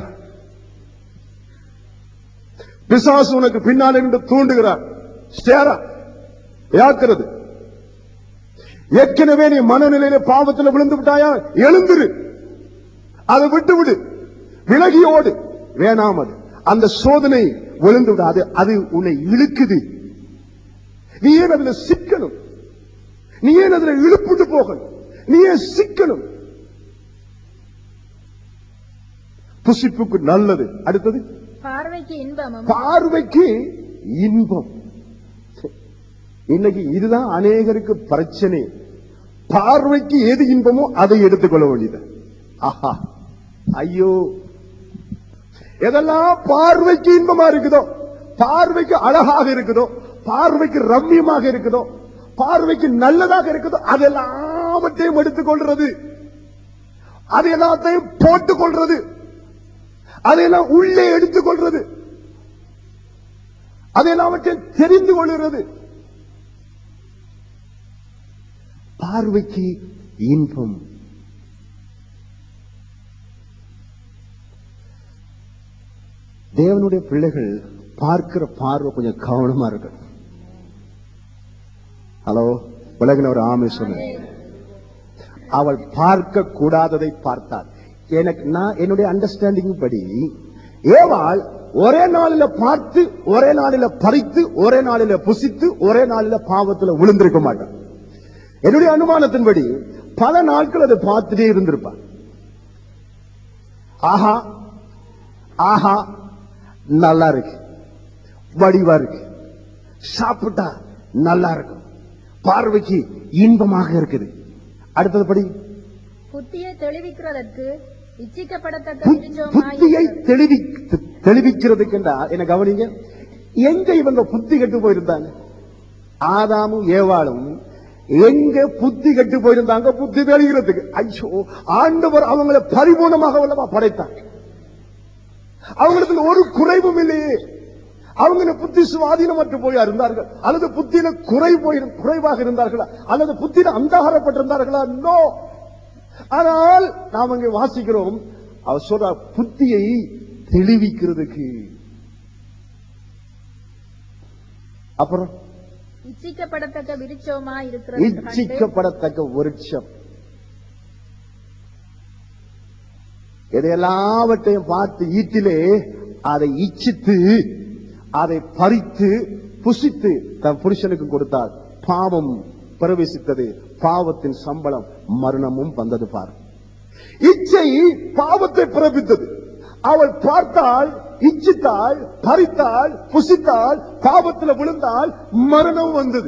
பிசாசு உனக்கு பின்னால் இருந்து தூண்டுகிறார் ஸ்டேரா யாக்கிறது ஏற்கனவே நீ மனநிலையில பாவத்துல விழுந்து விட்டாயா எழுந்துரு அதை விட்டு விடு விலகி ஓடு வேணாம் அது அந்த சோதனை விழுந்து விடாது அது உன்னை இழுக்குது நீ ஏன் அதுல சிக்கணும் நீ ஏன் அதுல இழுப்புட்டு போகணும் நீ ஏன் சிக்கணும் புசிப்புக்கு நல்லது அடுத்தது பார்வைக்கு இன்பமும் பார்வைக்கு இன்பம் இன்னைக்கு இதுதான் அநேகருக்கு பிரச்சனை பார்வைக்கு எது இன்பமோ அதை எடுத்துக்கொள்ள வேண்டியது ஆஹா ஐயோ எதெல்லாம் பார்வைக்கு இன்பமா இருக்குதோ பார்வைக்கு அழகாக இருக்குதோ பார்வைக்கு ரம்மியமாக இருக்குதோ பார்வைக்கு நல்லதாக இருக்குதோ அதெல்லாவற்றையும் எடுத்துக்கொள்றது அது எல்லாத்தையும் போட்டுக் கொள்றது அதையெல்லாம் உள்ளே எடுத்துக்கொள்றது அதை எல்லாவற்றையும் தெரிந்து கொள்கிறது பார்வைக்கு இன்பம் தேவனுடைய பிள்ளைகள் பார்க்கிற பார்வை கொஞ்சம் கவனமா இருக்கணும் ஹலோ உலகில் ஒரு ஆமை சொன்ன அவள் பார்க்க கூடாததை பார்த்தாள் எனக்கு நான் என்னுடைய அண்டர்ஸ்டாண்டிங் படி ஏவாள் ஒரே நாளில பார்த்து ஒரே நாளில பறித்து ஒரே நாளில புசித்து ஒரே நாளில பாவத்துல விழுந்திருக்க மாட்டான் என்னுடைய அனுமானத்தின்படி பல நாட்கள் அதை பார்த்துட்டே இருந்திருப்பான் ஆஹா ஆஹா நல்லா இருக்கு வடிவா இருக்கு சாப்பிட்டா நல்லா இருக்கும் பார்வைக்கு இன்பமாக இருக்குது அடுத்தது படி புத்தியை தெளிவிக்கிறதற்கு இச்சிக்கப்படத்தக்க புத்- விருட்சமாய் புத்தியை இருக்கிறது. தெளிவி தெளிவிக்கிறதுக்கு என்ன கவனிங்க எங்க இவங்க புத்தி கெட்டு போயிருந்தாங்க ஆதாமும் ஏவாளும் எங்க புத்தி கெட்டு போயிருந்தாங்க புத்தி தெளிகிறதுக்கு ஐயோ ஆண்டவர் அவங்களை பரிபூர்ணமாக வல்லவா படைத்தாங்க அவங்களுக்கு ஒரு குறைவும் இல்லையே அவங்க புத்தி சுவாதீனமற்று போய் இருந்தார்கள் அல்லது புத்தியில குறை போய் குறைவாக இருந்தார்களா அல்லது புத்தியில அந்தகாரப்பட்டிருந்தார்களா நோ ஆனால் நாம் அங்கே வாசிக்கிறோம் அவர் சொல்ற புத்தியை தெளிவிக்கிறதுக்கு அப்புறம் இச்சிக்கப்படத்தக்க விருட்சமாய் இருக்கிறது என்று கண்டு இச்சிக்கப்படத்தக்க விருட்சம் எதையெல்லாவற்றையும் பார்த்து ஈட்டிலே அதை இச்சித்து அதை பறித்து புசித்து தன் புருஷனுக்கு கொடுத்தார் பாவம் பிரவேசித்தது பாவத்தின் சம்பளம் மரணமும் வந்தது பார் இச்சை பாவத்தை பிறப்பித்தது அவள் பார்த்தால் இச்சித்தாள் பறித்தாள் புசித்தாள் பாவத்தில் விழுந்தால் மரணம் வந்தது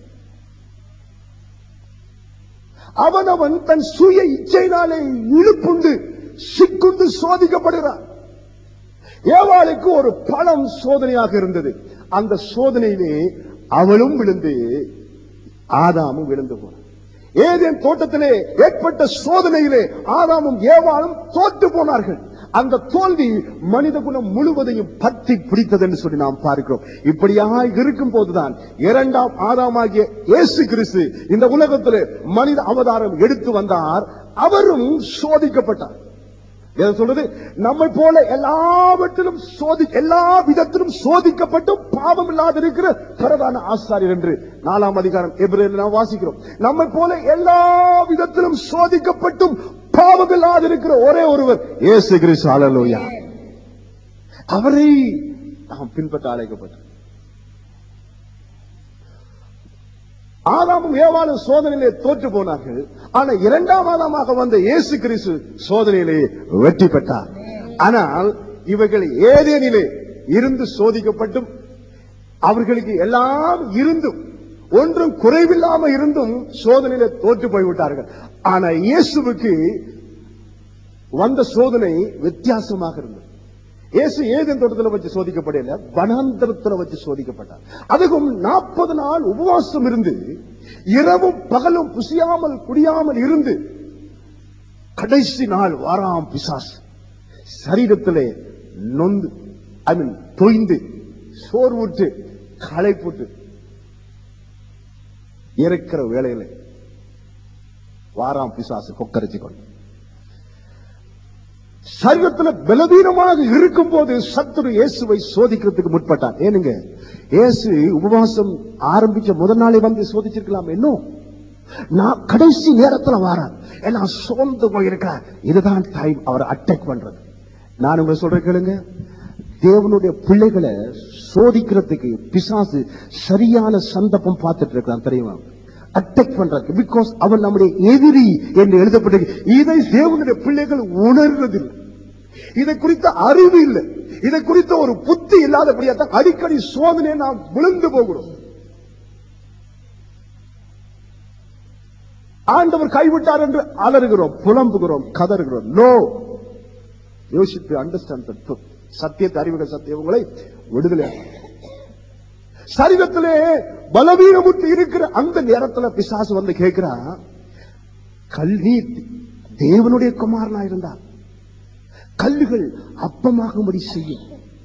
அவனவன் தன் சுய இச்சையினாலே இழுப்புண்டு சிக்குண்டு சோதிக்கப்படுகிறான் ஏவாளுக்கு ஒரு பழம் சோதனையாக இருந்தது அந்த சோதனையிலே அவளும் விழுந்து ஆதாமும் விழுந்து போனான் ஏதேன் தோட்டத்திலே ஏற்பட்ட சோதனையிலே ஆதாமும் ஏவாளும் தோற்று போனார்கள் அந்த தோல்வி மனித குலம் முழுவதையும் பற்றி பிடித்தது என்று சொல்லி நாம் பார்க்கிறோம் இப்படியாக இருக்கும் போதுதான் இரண்டாம் ஆதாமாகிய இயேசு கிறிஸ்து இந்த உலகத்திலே மனித அவதாரம் எடுத்து வந்தார் அவரும் சோதிக்கப்பட்டார் எதை சொல்றது நம்மை போல எல்லாவற்றிலும் சோதி எல்லா விதத்திலும் சோதிக்கப்பட்டும் பாவம் இல்லாத இருக்கிற பிரதான ஆசாரியர் என்று நாலாம் அதிகாரம் எபிரேல் நாம் வாசிக்கிறோம் நம்மை போல எல்லா விதத்திலும் சோதிக்கப்பட்டும் பாவம் இல்லாத இருக்கிற ஒரே ஒருவர் இயேசு கிறிஸ்து ஹalleluya அவரை நாம் பின்பற்ற அழைக்கப்பட்டோம் ஆதாமும் ஏவாளும் சோதனையிலே தோற்று போனார்கள் ஆனா இரண்டாம் ஆதாமாக வந்த இயேசு கிறிஸ்து சோதனையிலே வெற்றி பெற்றார் ஆனால் இவர்கள் ஏதேனிலே இருந்து சோதிக்கப்பட்டும் அவர்களுக்கு எல்லாம் இருந்தும் ஒன்றும் குறைவில்லாம இருந்தும் சோதனையில தோற்று போய்விட்டார்கள் ஆனா இயேசுவுக்கு வந்த சோதனை வித்தியாசமாக இருந்தது இயேசு ஏதேன் தோட்டத்தில் வச்சு சோதிக்கப்படல வனாந்தரத்தில் வச்சு சோதிக்கப்பட்டார் அதுவும் நாற்பது நாள் உபவாசம் இருந்து இரவும் பகலும் புசியாமல் குடியாமல் இருந்து கடைசி நாள் வாராம் பிசாஸ் சரீரத்திலே நொந்து ஐ மீன் தொய்ந்து சோர்வுற்று களைப்புட்டு இருக்கிற வேளையில வாராம் பிசாசு கொக்கரிச்சு கொண்டு சரீரத்துல பலவீனமாக இருக்கும் போது சத்துரு இயேசுவை சோதிக்கிறதுக்கு முற்பட்டான் ஏனுங்க இயேசு உபவாசம் ஆரம்பிச்ச முதல் நாளே வந்து சோதிச்சிருக்கலாம் இன்னும் நான் கடைசி நேரத்துல வாரேன் ஏன்னா சோர்ந்து போயிருக்கிறேன் இதுதான் டைம் அவர் அட்டாக் பண்றது நான் உங்க சொல்றேன் கேளுங்க தேவனுடைய பிள்ளைகளை சோதிக்கிறதுக்கு பிசாசு சரியான சந்தர்ப்பம் பார்த்துட்டு இருக்கான் தெரியுமா அட்டாக் பண்றதுக்கு பிகாஸ் அவன் நம்முடைய எதிரி என்று எழுதப்பட்டிருக்கு இதை தேவனுடைய பிள்ளைகள் உணர்வதில்லை இதை குறித்த அறிவு இல்லை இதை குறித்த ஒரு புத்தி இல்லாதபடியா தான் அடிக்கடி சோதனையை நாம் விழுந்து போகிறோம் ஆண்டவர் கைவிட்டார் என்று அலறுகிறோம் புலம்புகிறோம் கதறுகிறோம் நோ யோசித்து அண்டர்ஸ்டாண்ட் சத்தியத்தை அறிவுகள் சத்தியம் உங்களை விடுதலை சரீரத்திலே பலவீனமுற்று இருக்கிற அந்த நேரத்துல பிசாசு வந்து கேட்கிறா கல்வி தேவனுடைய குமாரனா இருந்தா கல்லுகள் அப்பமாகும்படி செய்யும்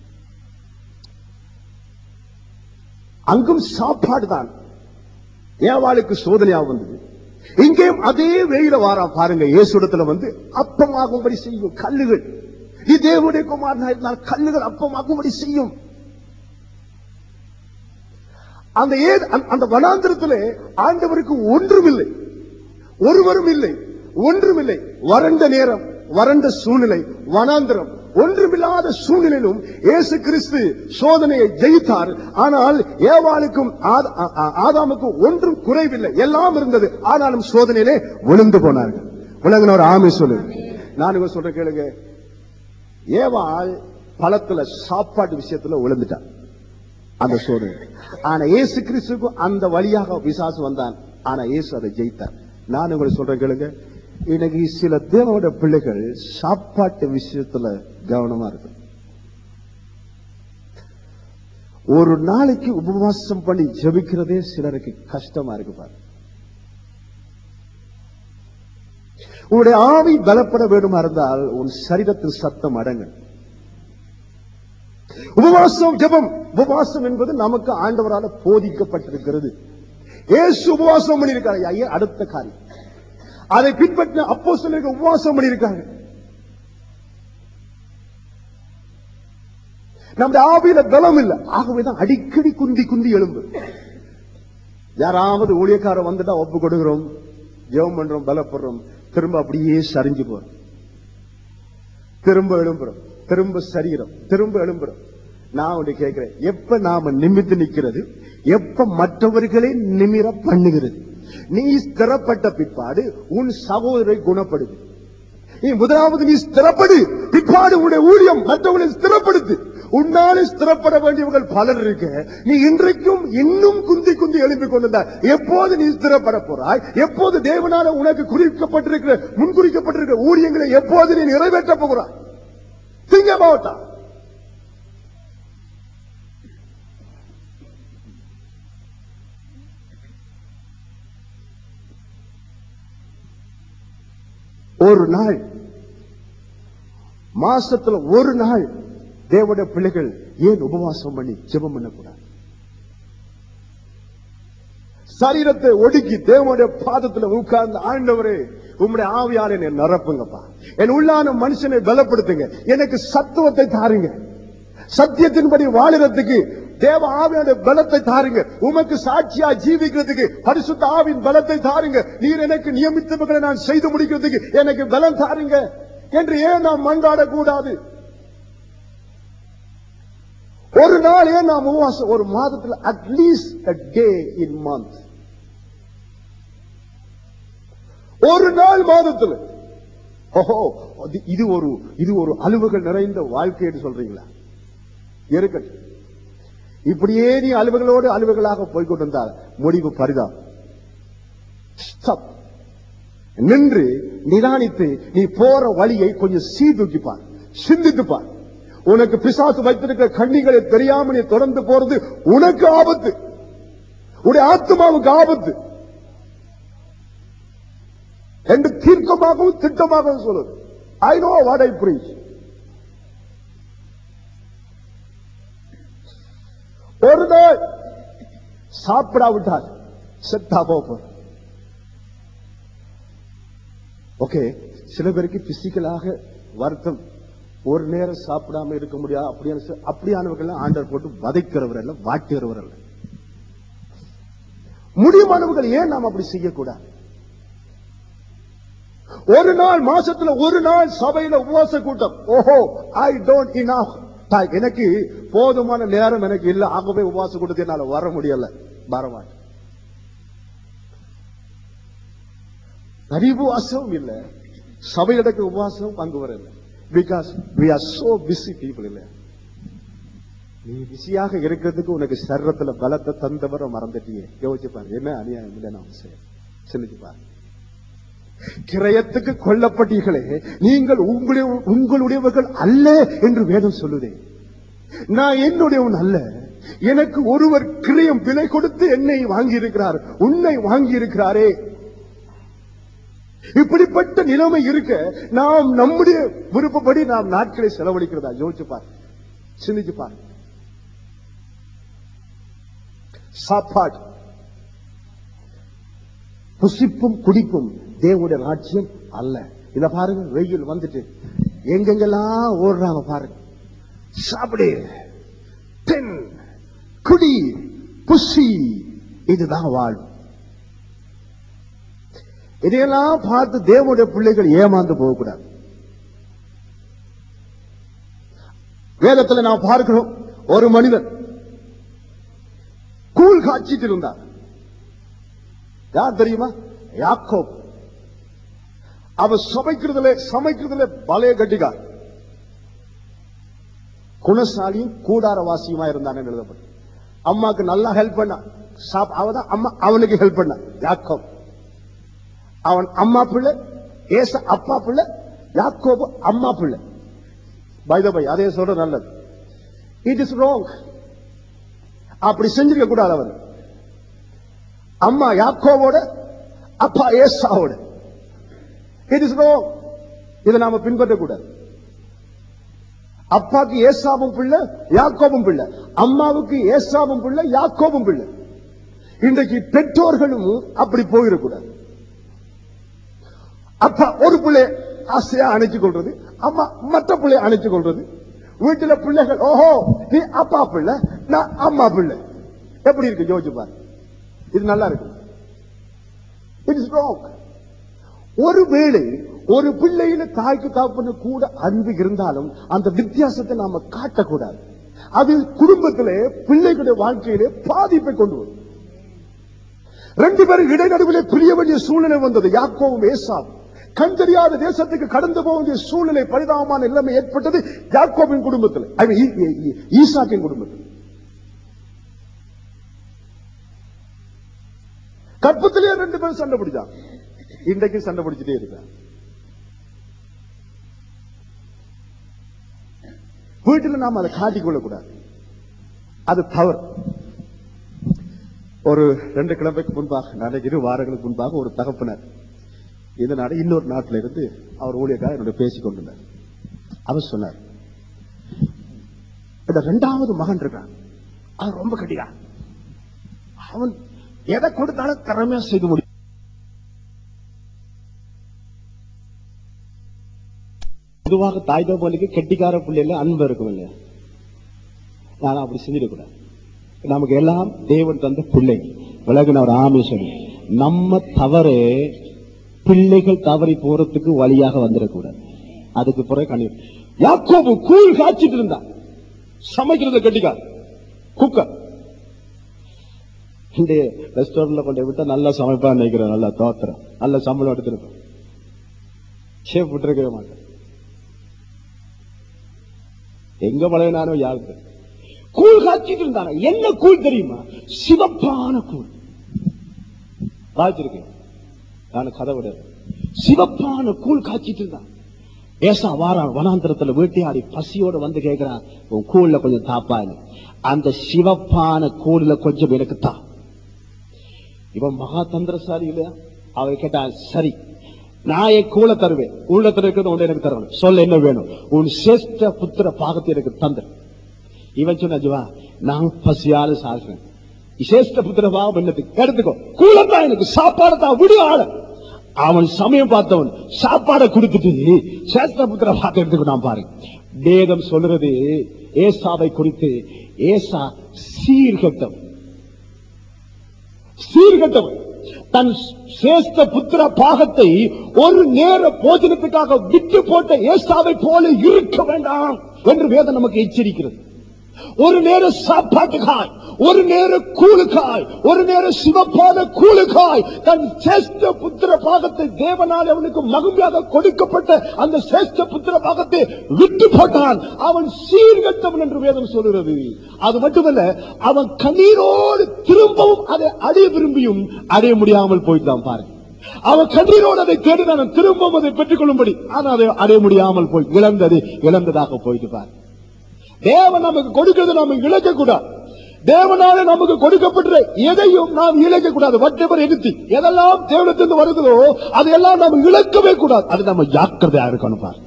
அங்கும் சாப்பாடு தான் ஏவாளுக்கு சோதனையா வந்தது இங்கேயும் அதே வெயில வாராம் பாருங்க இயேசுடத்துல வந்து அப்பமாகும்படி செய்யும் கல்லுகள் நீ தேவனுடைய குமாரனா இருந்தால் கல்லுகள் அப்பமாகும்படி செய்யும் அந்த ஏ- அந்த- அந்த வனாந்திரத்திலே ஆண்டவருக்கு ஒன்றுமில்லை ஒருவரும் இல்லை ஒன்றுமில்லை வறண்ட நேரம் வறண்ட சூழ்நிலை வனாந்திரம் ஒன்றுமில்லாத சூழ்நிலையிலும் இயேசு கிறிஸ்து சோதனையை ஜெயித்தார் ஆனால் ஏவாளுக்கும் ஆத- ஆ- ஆ- ஆதாமுக்கும் ஒன்றும் குறைவில்லை எல்லாம் இருந்தது ஆனாலும் சோதனையிலே விழுந்து போனார்கள் விளங்கின ஒரு ஆமை சொல்லு நான் இவங்க சொல்ற கேளுங்க ஏவாள் பழத்துல சாப்பாட்டு விஷயத்துல விழுந்துட்டான் அந்த சோதனை ஆனா இயேசு கிறிஸ்துக்கு அந்த வழியாக பிசாசு வந்தான் ஆனா இயேசு அதை ஜெயித்தார் நான் உங்களுக்கு சொல்றேன் கேளுங்க இன்னைக்கு சில தேவனோட பிள்ளைகள் சாப்பாட்டு விஷயத்துல கவனமா இருக்கு ஒரு நாளைக்கு உபவாசம் பண்ணி ஜெபிக்கிறதே சிலருக்கு கஷ்டமா இருக்கு பாரு உன்னுடைய ஆவி பலப்பட வேண்டுமா இருந்தால் உன் சரீரத்தில் சத்தம் அடங்கும் உபவாசம் ஜெபம் உபவாசம் என்பது நமக்கு ஆண்டவரால போதிக்கப்பட்டிருக்கிறது ஏசு உபவாசம் பண்ணியிருக்காரு ஐயா அடுத்த காரியம் அதை பின்பற்றின அப்போ உபவாசம் பண்ணியிருக்காங்க நம்முடைய ஆவியில பலம் இல்ல ஆகவேதான் அடிக்கடி குந்தி குந்தி எழும்பு யாராவது ஊழியக்காரர் வந்துட்டா ஒப்பு கொடுக்கிறோம் ஜெபம் பண்றோம் பலப்படுறோம் திரும்ப அப்படியே சரிஞ்சு போறோம் திரும்ப எழும்புறோம் திரும்ப சரீரம் திரும்ப எழும்புறோம் நான் ஒன்று கேட்கிறேன் எப்ப நாம நிமித்து நிக்கிறது எப்ப மற்றவர்களை நிமிர பண்ணுகிறது நீ ஸ்திரப்பட்ட பிற்பாடு உன் சகோதரை குணப்படுது நீ முதலாவது நீ ஸ்திரப்படு பிற்பாடு உன்னுடைய ஊழியம் மற்றவர்களை ஸ்திரப்படுத்து உன்னாலே ஸ்திரப்பட வேண்டியவர்கள் பலர் இருக்க நீ இன்றைக்கும் இன்னும் குந்தி குந்தி எழுப்பிக் கொண்டிருந்தாய் எப்போது நீ ஸ்திரப்பட போறாய் எப்போது தேவனால உனக்கு குறிக்கப்பட்டிருக்கிற முன்குறிக்கப்பட்டிருக்கிற ஊழியங்களை எப்போது நீ நிறைவேற்ற போகிறாய் Think about that. ஒரு நாள் மாசத்துல ஒரு நாள் தேவனுடைய பிள்ளைகள் ஏன் உபவாசம் பண்ணி ஜெபம் பண்ணக்கூடாது சரீரத்தை ஒடுக்கி தேவனுடைய பாதத்துல உட்கார்ந்து ஆண்டவரே உம்முடைய ஆவியால என்னை நிரப்புங்கப்பா என் உள்ளான மனுஷனை பலப்படுத்துங்க எனக்கு சத்துவத்தை தாருங்க சத்தியத்தின்படி வாழுறதுக்கு தேவ ஆவியான பலத்தை தாருங்க உமக்கு சாட்சியா ஜீவிக்கிறதுக்கு பரிசுத்த ஆவின் பலத்தை தாருங்க நீர் எனக்கு நியமித்தவர்களை நான் செய்து முடிக்கிறதுக்கு எனக்கு பலம் தாருங்க என்று ஏன் நாம் மன்றாட கூடாது ஒரு நாள் ஏன் நாம் உபவாசம் ஒரு மாதத்துல at least a day in month ஒரு நாள் மாதத்துல ஓஹோ அது- இது ஒரு இது ஒரு அலுவல்கள் நிறைந்த வாழ்க்கை என்று சொல்றீங்களா இருக்கட்டும் இப்படியே நீ அலுவலோடு அலுவலாக போய்கொண்டிருந்தால் முடிவு பரிதாபம் Stop. நின்று நிதானித்து நீ போற வழியை கொஞ்சம் சீர்தூக்கி பார் சிந்தித்து பார் உனக்கு பிசாசு வைத்திருக்கிற கண்ணிகளை தெரியாம நீ தொடர்ந்து போறது உனக்கு ஆபத்து உடைய ஆத்மாவுக்கு ஆபத்து என்று தீர்க்கமா தெளிவாகவும் திட்டமாகவும் சொல்லுது I know what I preach ஒரு நாள் சாப்பிடாவிட்டால் செத்தா போப்போம் ஓகே சில பேருக்கு பிசிக்கலாக வருத்தம் ஒரு நேரம் சாப்பிடாம இருக்க முடியாது அப்படியான சில- அப்படியானவர்கள் ஆண்டவர் போட்டு வதைக்கிறவர் அல்ல வாட்டுகிறவர் அல்ல முடியுமானவர்கள் ஏன் நாம் அப்படி செய்யக்கூடாது ஒரு நாள் மாசத்துல ஒரு நாள் சபையில உபவாச கூட்டம் ஓஹோ ஐ டோன்ட் இனஃப் எனக்கு போதுமான நேரம் எனக்கு இல்ல ஆகவே உபவாச கூட்டத்தை என்னால வர முடியல வரமாட்டேன் அறிவுவாசம் இல்ல சபையடக்கு உபவாசம் பங்கு வரல because we are so busy people இல்ல நீ பிஸியாக இருக்கிறதுக்கு உனக்கு சர்வத்துல பலத்தை தந்தவரை மறந்துட்டியே யோசிச்சு பாரு என்ன அநியாயம் இல்லை நான் செய்ய சிந்திச்சு பாரு கிரயத்துக்கு கொல்லப்பட்டீர்களே நீங்கள் உங்களுடைய உங்களுடையவர்கள் அல்ல என்று வேதம் சொல்லுதே நான் என்னுடையவன் அல்ல எனக்கு ஒருவர் கிரயம் விலை கொடுத்து என்னை வாங்கி இருக்கிறார் உன்னை வாங்கி இருக்கிறாரே இப்படிப்பட்ட நிலைமை இருக்க நாம் நம்முடைய விருப்பப்படி நாம் நாட்களை செலவழிக்கிறதா யோசிச்சு பார் சிந்திச்சு பார் சாப்பாடு புசிப்பும் குடிப்பும் தேவனுடைய ராஜ்யம் அல்ல இத பாருங்க வெயில் வந்துட்டு எங்கெங்கெல்லாம் ஓடுறாங்க பாருங்க சாப்பிடு தென் குடி புசி இதுதான் வாழ்வு இதையெல்லாம் பார்த்து தேவனுடைய பிள்ளைகள் ஏமாந்து போகக்கூடாது வேதத்துல நாம் பார்க்கிறோம் ஒரு மனிதன் கூழ் காய்ச்சிட்டு இருந்தார் யார் தெரியுமா யாக்கோப் அவர் சமைக்கிறதுல சமைக்கிறதுல பலைய கட்டிக்கார் குணசாலியும் கூடாரவாசியுமா இருந்தான்னு எழுதப்பட்டு அம்மாக்கு நல்லா ஹெல்ப் பண்ணா சாப் அவதான் அம்மா அவனுக்கு ஹெல்ப் பண்ணா யாக்கோப் அவன் அம்மா பிள்ளை ஏச அப்பா பிள்ளை யாக்கோபு அம்மா பிள்ளை பை த பை அதே சொல்ற நல்லது இட் இஸ் ராங் அப்படி செஞ்சிருக்க கூடாது அவர் அம்மா யாக்கோவோட அப்பா ஏசாவோட இட் இஸ் ராங் இதை நாம பின்பற்ற கூடாது அப்பாக்கு ஏசாவும் பிள்ளை யாக்கோபும் பிள்ளை அம்மாவுக்கு ஏசாவும் பிள்ளை யாக்கோபும் பிள்ளை இன்றைக்கு பெற்றோர்களும் அப்படி போயிடக்கூடாது அப்பா ஒரு பிள்ளை ஆசையா அணைச்சு கொள்றது அம்மா மற்ற பிள்ளை அணைச்சு கொள்றது வீட்டுல பிள்ளைகள் ஓஹோ நீ அப்பா பிள்ளை நான் அம்மா பிள்ளை எப்படி இருக்கு யோசிச்சு பாரு இது நல்லா இருக்கு இட் இஸ் ராங் ஒருவேளை ஒரு பிள்ளையில தாய்க்கு தாப்பனு கூட அன்பு இருந்தாலும் அந்த வித்தியாசத்தை நாம காட்டக்கூடாது அது குடும்பத்திலே பிள்ளைகளுடைய வாழ்க்கையிலே பாதிப்பை கொண்டு வரும் ரெண்டு பேரும் இடைநடுவிலே பிரிய வேண்டிய சூழ்நிலை வந்தது யாக்கோவும் ஏசாவும் கண் தெரியாத தேசத்துக்கு கடந்து போக வேண்டிய சூழ்நிலை பரிதாபமான நிலைமை ஏற்பட்டது யாக்கோவின் குடும்பத்தில் I mean, ஈ- ஈ- ஈ- ஈசாக்கின் குடும்பத்தில் கற்பத்திலேயே ரெண்டு பேரும் சண்டை பிடிச்சாங்க இன்றைக்கு சண்டை பிடிச்சிட்டே இருக்காங்க வீட்டில் நாம் அதை காட்டிக் கூடாது அது தவறு ஒரு ரெண்டு கிழமைக்கு முன்பாக நாளைக்கு இரு வாரங்களுக்கு முன்பாக ஒரு தகப்பனர் இந்த நாடு இன்னொரு நாட்டில இருந்து அவர் ஊழியக்காக என்னோட பேசிக் கொண்டிருந்தார் அவர் சொன்னார் இந்த ரெண்டாவது மகன் இருக்கான் அவன் ரொம்ப கட்டியா அவன் எதை கொடுத்தாலும் திறமையா செய்து முடியும் பொதுவாக தாய் தகவலுக்கு கெட்டிக்கார பிள்ளைல அன்பு இருக்கும் இல்லையா நான் அப்படி செஞ்சிடக்கூடாது நமக்கு எல்லாம் தேவன் தந்த பிள்ளை விலகின ஒரு ஆமை சொல்லி நம்ம தவறு பிள்ளைகள் தவறி போறதுக்கு வழியாக வந்துடக்கூடாது அதுக்கு பிறகு கண்ணி யாக்கோபு கூழ் காய்ச்சிட்டு இருந்தான் சமைக்கிறத கட்டிக்கா குக்கர் இந்த ரெஸ்டாரண்ட்ல கொண்டு விட்டா நல்லா சமைப்பான்னு நினைக்கிறேன் நல்லா தோத்துறேன் நல்ல சம்பளம் எடுத்திருப்பேன் ஷேப் விட்டுருக்கவே மாட்டேன் எங்க பழகினானோ யாருக்கு கூழ் காய்ச்சிட்டு இருந்தாங்க என்ன கூழ் தெரியுமா சிவப்பான கூழ் காய்ச்சிருக்கேன் நான் கதை விட சிவப்பான கூழ் காய்ச்சிட்டு இருந்தான் ஏசா வாரான் வனாந்திரத்துல வேட்டையாடி பசியோட வந்து கேட்கிறான் உன் கூழ்ல கொஞ்சம் தாப்பான்னு அந்த சிவப்பான கூழ்ல கொஞ்சம் எனக்கு தா இவன் மகா தந்திரசாலி இல்லையா அவன் கேட்டான் சரி நான் என் கூட தருவேன் உள்ளத்துல இருக்கிறது ஒன்று எனக்கு தரணும் சொல்ல என்ன வேணும் உன் சிரேஷ்ட புத்திர பாகத்தை எனக்கு தந்து இவன் சொன்ன ஜுவா நான் பசியால சாகிறேன் சிரேஷ்ட புத்திர பாகம் என்னத்துக்கு எடுத்துக்கோ கூலத்தான் எனக்கு சாப்பாடு தான் விடு ஆள அவன் சமயம் பார்த்தவன் சாப்பாடை கொடுத்துட்டு சேஷ்ட புத்திர பாகம் எடுத்துக்கிட்டான் பாரு வேதம் சொல்றது ஏசாவை குறித்து ஏசா சீர்கட்டம் சீர்கட்டவன் தன் சிரேஷ்ட புத்திர பாகத்தை ஒரு நேர போஜனத்துக்காக விட்டு போட்ட ஏசாவை போல இருக்க வேண்டாம் என்று வேதம் நமக்கு எச்சரிக்கிறது ஒரு நேர சாப்பாட்டுக்காய் ஒரு நேர கூழுக்காய் ஒரு நேர சிவப்பான கூழுக்காய் தன் சிரேஷ்ட புத்திர பாகத்தை தேவனால் அவனுக்கு மகிமையாக கொடுக்கப்பட்ட அந்த சிரேஷ்ட புத்திர பாகத்தை விட்டு போட்டான் அவன் சீர்கட்டவன் என்று வேதம் சொல்கிறது அது மட்டுமல்ல அவன் கண்ணீரோடு திரும்பவும் அதை அடைய விரும்பியும் அடைய முடியாமல் போயிட்டான் பாருங்க அவன் கண்ணீரோடு அதை தேடினான் திரும்பவும் அதை பெற்றுக் கொள்ளும்படி ஆனால் அதை அடைய முடியாமல் போய் இழந்தது இழந்ததாக போயிட்டு பாரு தேவன் நமக்கு கொடுக்கிறது நாம இழக்க கூடாது தேவனால நமக்கு கொடுக்கப்பட்ட எதையும் நாம் இழக்க கூடாது வட்டவர் எடுத்து எதெல்லாம் தேவனத்திலிருந்து வருகிறதோ அதையெல்லாம் நாம் இழக்கவே கூடாது அது நம்ம ஜாக்கிரதையா இருக்கணும் பாரு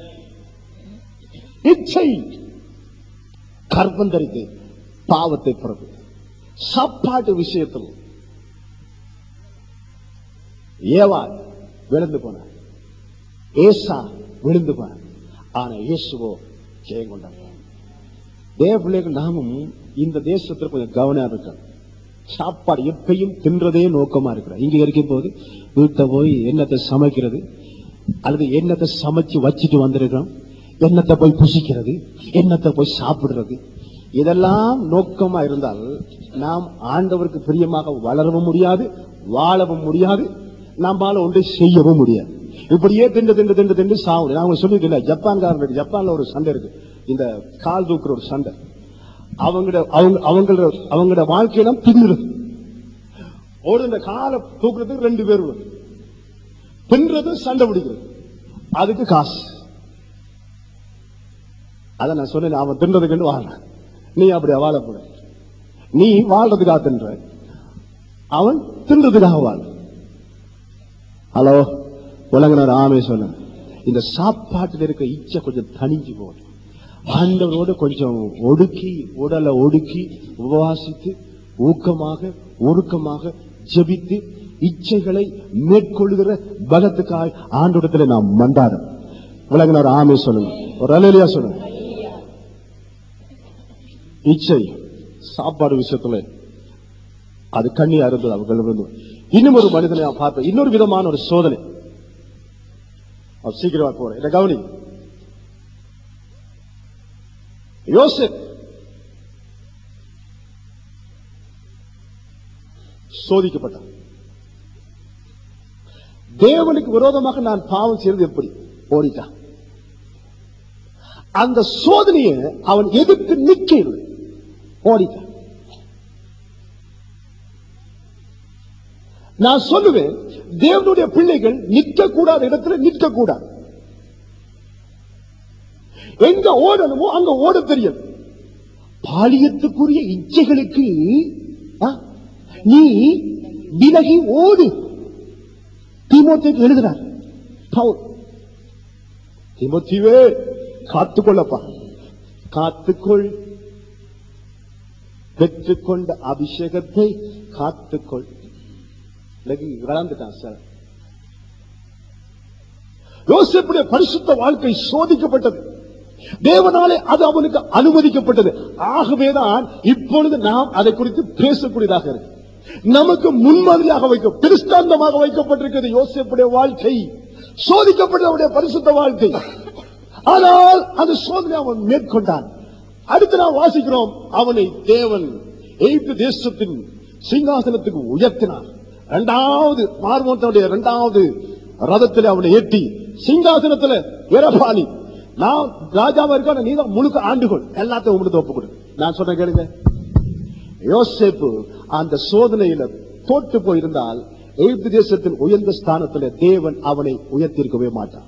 இச்சை கர்ப்பம் தரித்து பாவத்தை பிறகு சாப்பாட்டு விஷயத்தில் ஏவா விழுந்து போனார் ஏசா விழுந்து போனார் ஆனா இயேசுவோ ஜெயம் கொண்டார் தேவ பிள்ளைகள் நாமும் இந்த தேசத்துல கொஞ்சம் கவனம் இருக்கணும் சாப்பாடு எப்பயும் தின்றதே நோக்கமா இருக்கிறோம் இங்க இருக்கும் போது வீட்டை போய் என்னத்தை சமைக்கிறது அல்லது என்னத்தை சமைச்சு வச்சுட்டு வந்திருக்கிறோம் என்னத்தை போய் புசிக்கிறது என்னத்தை போய் சாப்பிடுறது இதெல்லாம் நோக்கமா இருந்தால் நாம் ஆண்டவருக்கு பிரியமாக வளரவும் முடியாது வாழவும் முடியாது நம்மால ஒன்றை செய்யவும் முடியாது இப்படியே திண்டு திண்டு திண்டு திண்டு சாவு நான் உங்களுக்கு சொல்லியிருக்கேன் ஜப்பான்காரன் ஜப்பான்ல ஒரு சண்டை இருக்கு இந்த கால் தூக்குற ஒரு சண்டை அவங்களோட அவங்க அவங்களோட அவங்களோட வாழ்க்கையில தின்னுறது ஒரு இந்த காலை தூக்குறதுக்கு ரெண்டு பேர் வரும். தின்றது சண்டை பிடிக்கிறது அதுக்கு காசு அத நான் சொன்னேன் அவன் தின்றதுக்கு வாழ நீ அப்படி வாழப்பட நீ வாழ்றதுக்காக தின்ற அவன் தின்றதுக்காக வாழ ஹலோ உலகினர் ஆமே சொன்ன இந்த சாப்பாட்டில் இருக்க இச்சை கொஞ்சம் தணிஞ்சு போகும் ஆண்டவரோடு கொஞ்சம் ஒடுக்கி உடலை ஒடுக்கி உபவாசித்து ஊக்கமாக ஒடுக்கமாக ஜெபித்து இச்சைகளை மேற்கொள்கிற பலத்துக்காய் ஆண்டோடத்துல நாம் மண்டாடும் விளங்கினார் ஆமே சொல்லுங்க ஒரு அலையிலையா சொல்லுங்க இச்சை சாப்பாடு விஷயத்துல அது கண்ணியா இருந்தது அவர்கள் இருந்து இன்னும் ஒரு மனிதனை நான் பார்த்தேன் இன்னொரு விதமான ஒரு சோதனை அவர் சீக்கிரமா போறேன் இதை கவனி யோசேப் சோதிக்கப்பட்டான் தேவனுக்கு விரோதமாக நான் பாவம் செய்தது எப்படி ஓடிட்டான் அந்த சோதனையை அவன் எதிர்த்து நிக்கல ஓடிட்டான் நான் சொல்லுவேன் தேவனுடைய பிள்ளைகள் நிற்க கூடாத இடத்துல நிற்க கூடாது எங்க ஓடணுமோ அங்க ஓட தெரியும் பாலியத்துக்குரிய இச்சைகளுக்கு ஆ, நீ விலகி ஓடு தீமோத்தேக்கு எழுதுறார் பவுல் தீமோத்தீவே காத்துக்கொள்ளப்பா காத்துக்கொள் பெற்றுக்கொண்ட அபிஷேகத்தை காத்துக்கொள் இன்னைக்கு வளர்ந்துட்டான் சார் யோசிப்புடைய பரிசுத்த வாழ்க்கை சோதிக்கப்பட்டது தேவனாலே அது அவனுக்கு அனுமதிக்கப்பட்டது ஆகவேதான் இப்பொழுது நாம் அதை குறித்து பேசக்கூடியதாக இருக்கு நமக்கு முன்மாதிரியாக வைக்க திருஷ்டாந்தமாக வைக்கப்பட்டிருக்கிறது யோசிப்புடைய வாழ்க்கை சோதிக்கப்பட்டவருடைய பரிசுத்த வாழ்க்கை ஆனால் அந்த சோதனை அவன் மேற்கொண்டான் அடுத்து நாம் வாசிக்கிறோம் அவனை தேவன் எகிப்து தேசத்தின் சிங்காசனத்துக்கு உயர்த்தினார் இரண்டாவது பார்வோனுடைய இரண்டாவது ரதத்தில் அவனை ஏற்றி சிங்காசனத்துல வீரபாலி நான் ராஜாவா இருக்க நீ தான் முழுக்க ஆண்டுகொள் எல்லாத்தையும் உங்களுக்கு ஒப்பு கொடு நான் சொன்ன கேளுங்க யோசேப்பு அந்த சோதனையில தோற்று போயிருந்தால் எகிப்து தேசத்தின் உயர்ந்த ஸ்தானத்துல தேவன் அவனை உயர்த்திருக்கவே மாட்டான்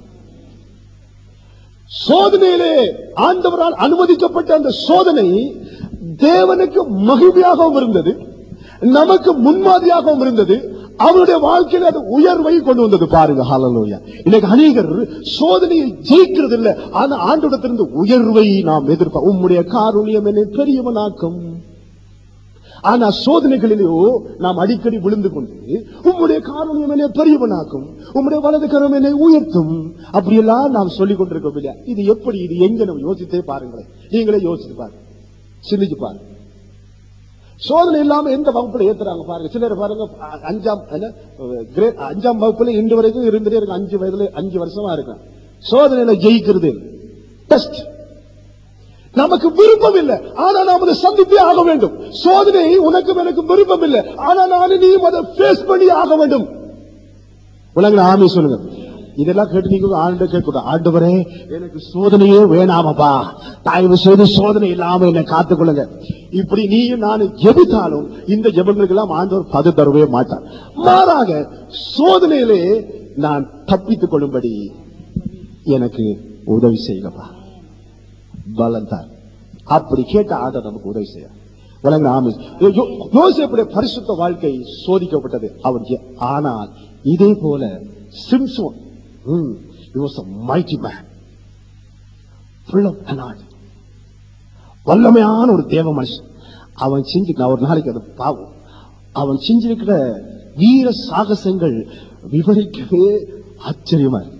சோதனையிலே ஆண்டவரால் அனுமதிக்கப்பட்ட அந்த சோதனை தேவனுக்கு மகிழ்ச்சியாகவும் இருந்தது நமக்கு முன்மாதிரியாகவும் இருந்தது அவருடைய வாழ்க்கையில அது உயர்வை கொண்டு வந்தது பாருங்க ஹalleluya இன்னைக்கு அநேகர் சோதனையை ஜெயிக்கிறது இல்ல ஆனா ஆண்டோடத்திலிருந்து உயர்வை நாம் எதிர்ப்போம் உம்முடைய காருண்யம் என்னை பெரியவனாக்கும் ஆனா சோதனைகளிலேயோ நாம் அடிக்கடி விழுந்து கொண்டு உம்முடைய காரணம் என்னை பெரியவனாக்கும் உம்முடைய வலது கரம் என்னை உயர்த்தும் அப்படியெல்லாம் நாம் சொல்லிக் கொண்டிருக்கோம் இல்லையா இது எப்படி இது எங்க நம்ம யோசித்தே பாருங்களேன் நீங்களே யோசிச்சு பாருங்க சிந்திச்சு பாருங்க சோதனை இல்லாம எந்த வகுப்புல ஏத்துறாங்க பாருங்க சிலர் பாருங்க அ- அஞ்சாம் என்ன, கிரேட் அஞ்சாம் வகுப்புல இன்று வரைக்கும் இருந்துட்டே இருக்கு அஞ்சு வயதுல அஞ்சு வருஷமா இருக்கேன் சோதனையில ஜெயிக்கிறது டெஸ்ட் நமக்கு விருப்பம் இல்லை ஆனா நாம் அதை சந்தித்தே ஆக வேண்டும் சோதனை உனக்கும் எனக்கும் விருப்பம் இல்லை ஆனா நானும் நீயும் அதை ஃபேஸ் பண்ணி ஆக வேண்டும் உலகில் ஆமி சொல்லுங்க இதெல்லாம் கேட்டு நீங்க ஆண்டு கேட்கக்கூடாது ஆண்டவரே எனக்கு சோதனையே வேணாமப்பா தயவு செய்து சோதனை இல்லாம என்னை காத்துக்கொள்ளுங்க இப்படி நீயும் நானும் ஜெபித்தாலும் இந்த ஜெபங்களுக்கு எல்லாம் ஆண்டவர் பது தரவே மாட்டார் மாறாக சோதனையிலே நான் தப்பித்துக் கொள்ளும்படி எனக்கு உதவி செய்யுங்கப்பா பலன் தான் அப்படி கேட்ட ஆண்டவர் நமக்கு உதவி செய்ய வழங்க ஆமை யோசேப்புடைய பரிசுத்த வாழ்க்கை சோதிக்கப்பட்டது அவர் எ- ஆனால் இதே போல சிம்சோன் ம், he was a mighty man full of anointing. வல்லமையான ஒரு தேவ மனுஷன் அவன் செஞ்சு நான் ஒரு நாளைக்கு அது பாவம் அவன் செஞ்சிருக்கிற வீர சாகசங்கள் விவரிக்கவே ஆச்சரியமா இருக்கு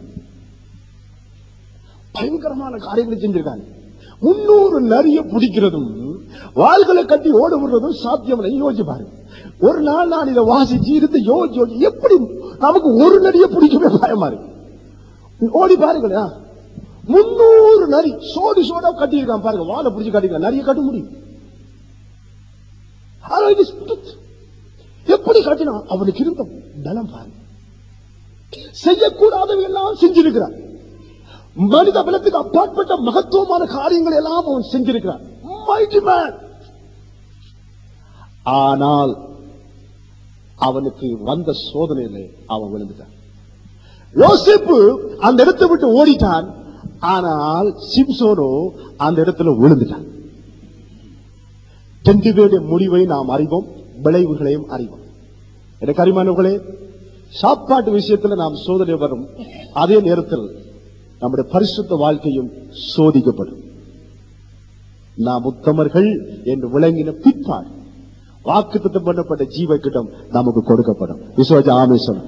பயங்கரமான காரியங்களை செஞ்சிருக்காங்க முன்னூறு நரிய பிடிக்கிறதும் வாள்களை கட்டி ஓட விடுறதும் சாத்தியம் இல்லை யோசிச்சு பாருங்க ஒரு நாள் நான் இதை வாசிச்சு இருந்து யோசிச்சு யோசிச்சு எப்படி நமக்கு ஒரு நரிய பிடிக்கவே பயமா இருக்கு ஓடி பாருங்களேன் முன்னூறு நரி சோடி சோடா கட்டியிருக்கான் பாருங்க வாழை பிடிச்சு கட்டிருக்கான் நிறைய கட்ட முடியும் ஆனா இது சுத்தம். எப்படி கட்டினான் அவனுக்கு இருந்த பலம் பாருங்க செய்யக்கூடாதவை எல்லாம் செஞ்சிருக்கிறான் மனித பலத்துக்கு அப்பாற்பட்ட மகத்துவமான காரியங்கள் எல்லாம் அவன் செஞ்சிருக்கிறான் Mighty man. ஆனால் அவனுக்கு வந்த சோதனையிலே அவன் விழுந்துட்டான் யோசிப்பு அந்த இடத்தை விட்டு ஓடிட்டான் ஆனால் சிம்சோனோ அந்த இடத்துல விழுந்துட்டான் ரெண்டு பேருடைய முடிவை நாம் அறிவோம் விளைவுகளையும் அறிவோம் எனக்கு அறிமானவர்களே சாப்பாட்டு விஷயத்துல நாம் சோதனை வரும் அதே நேரத்தில் நம்முடைய பரிசுத்த வாழ்க்கையும் சோதிக்கப்படும் நாம் உத்தமர்கள் என்று விளங்கின பிற்பாடு வாக்குத்தத்தம் பண்ணப்பட்ட ஜீவக்கிடம் நமக்கு கொடுக்கப்படும் விசுவாஜ ஆமேஸ்வரம்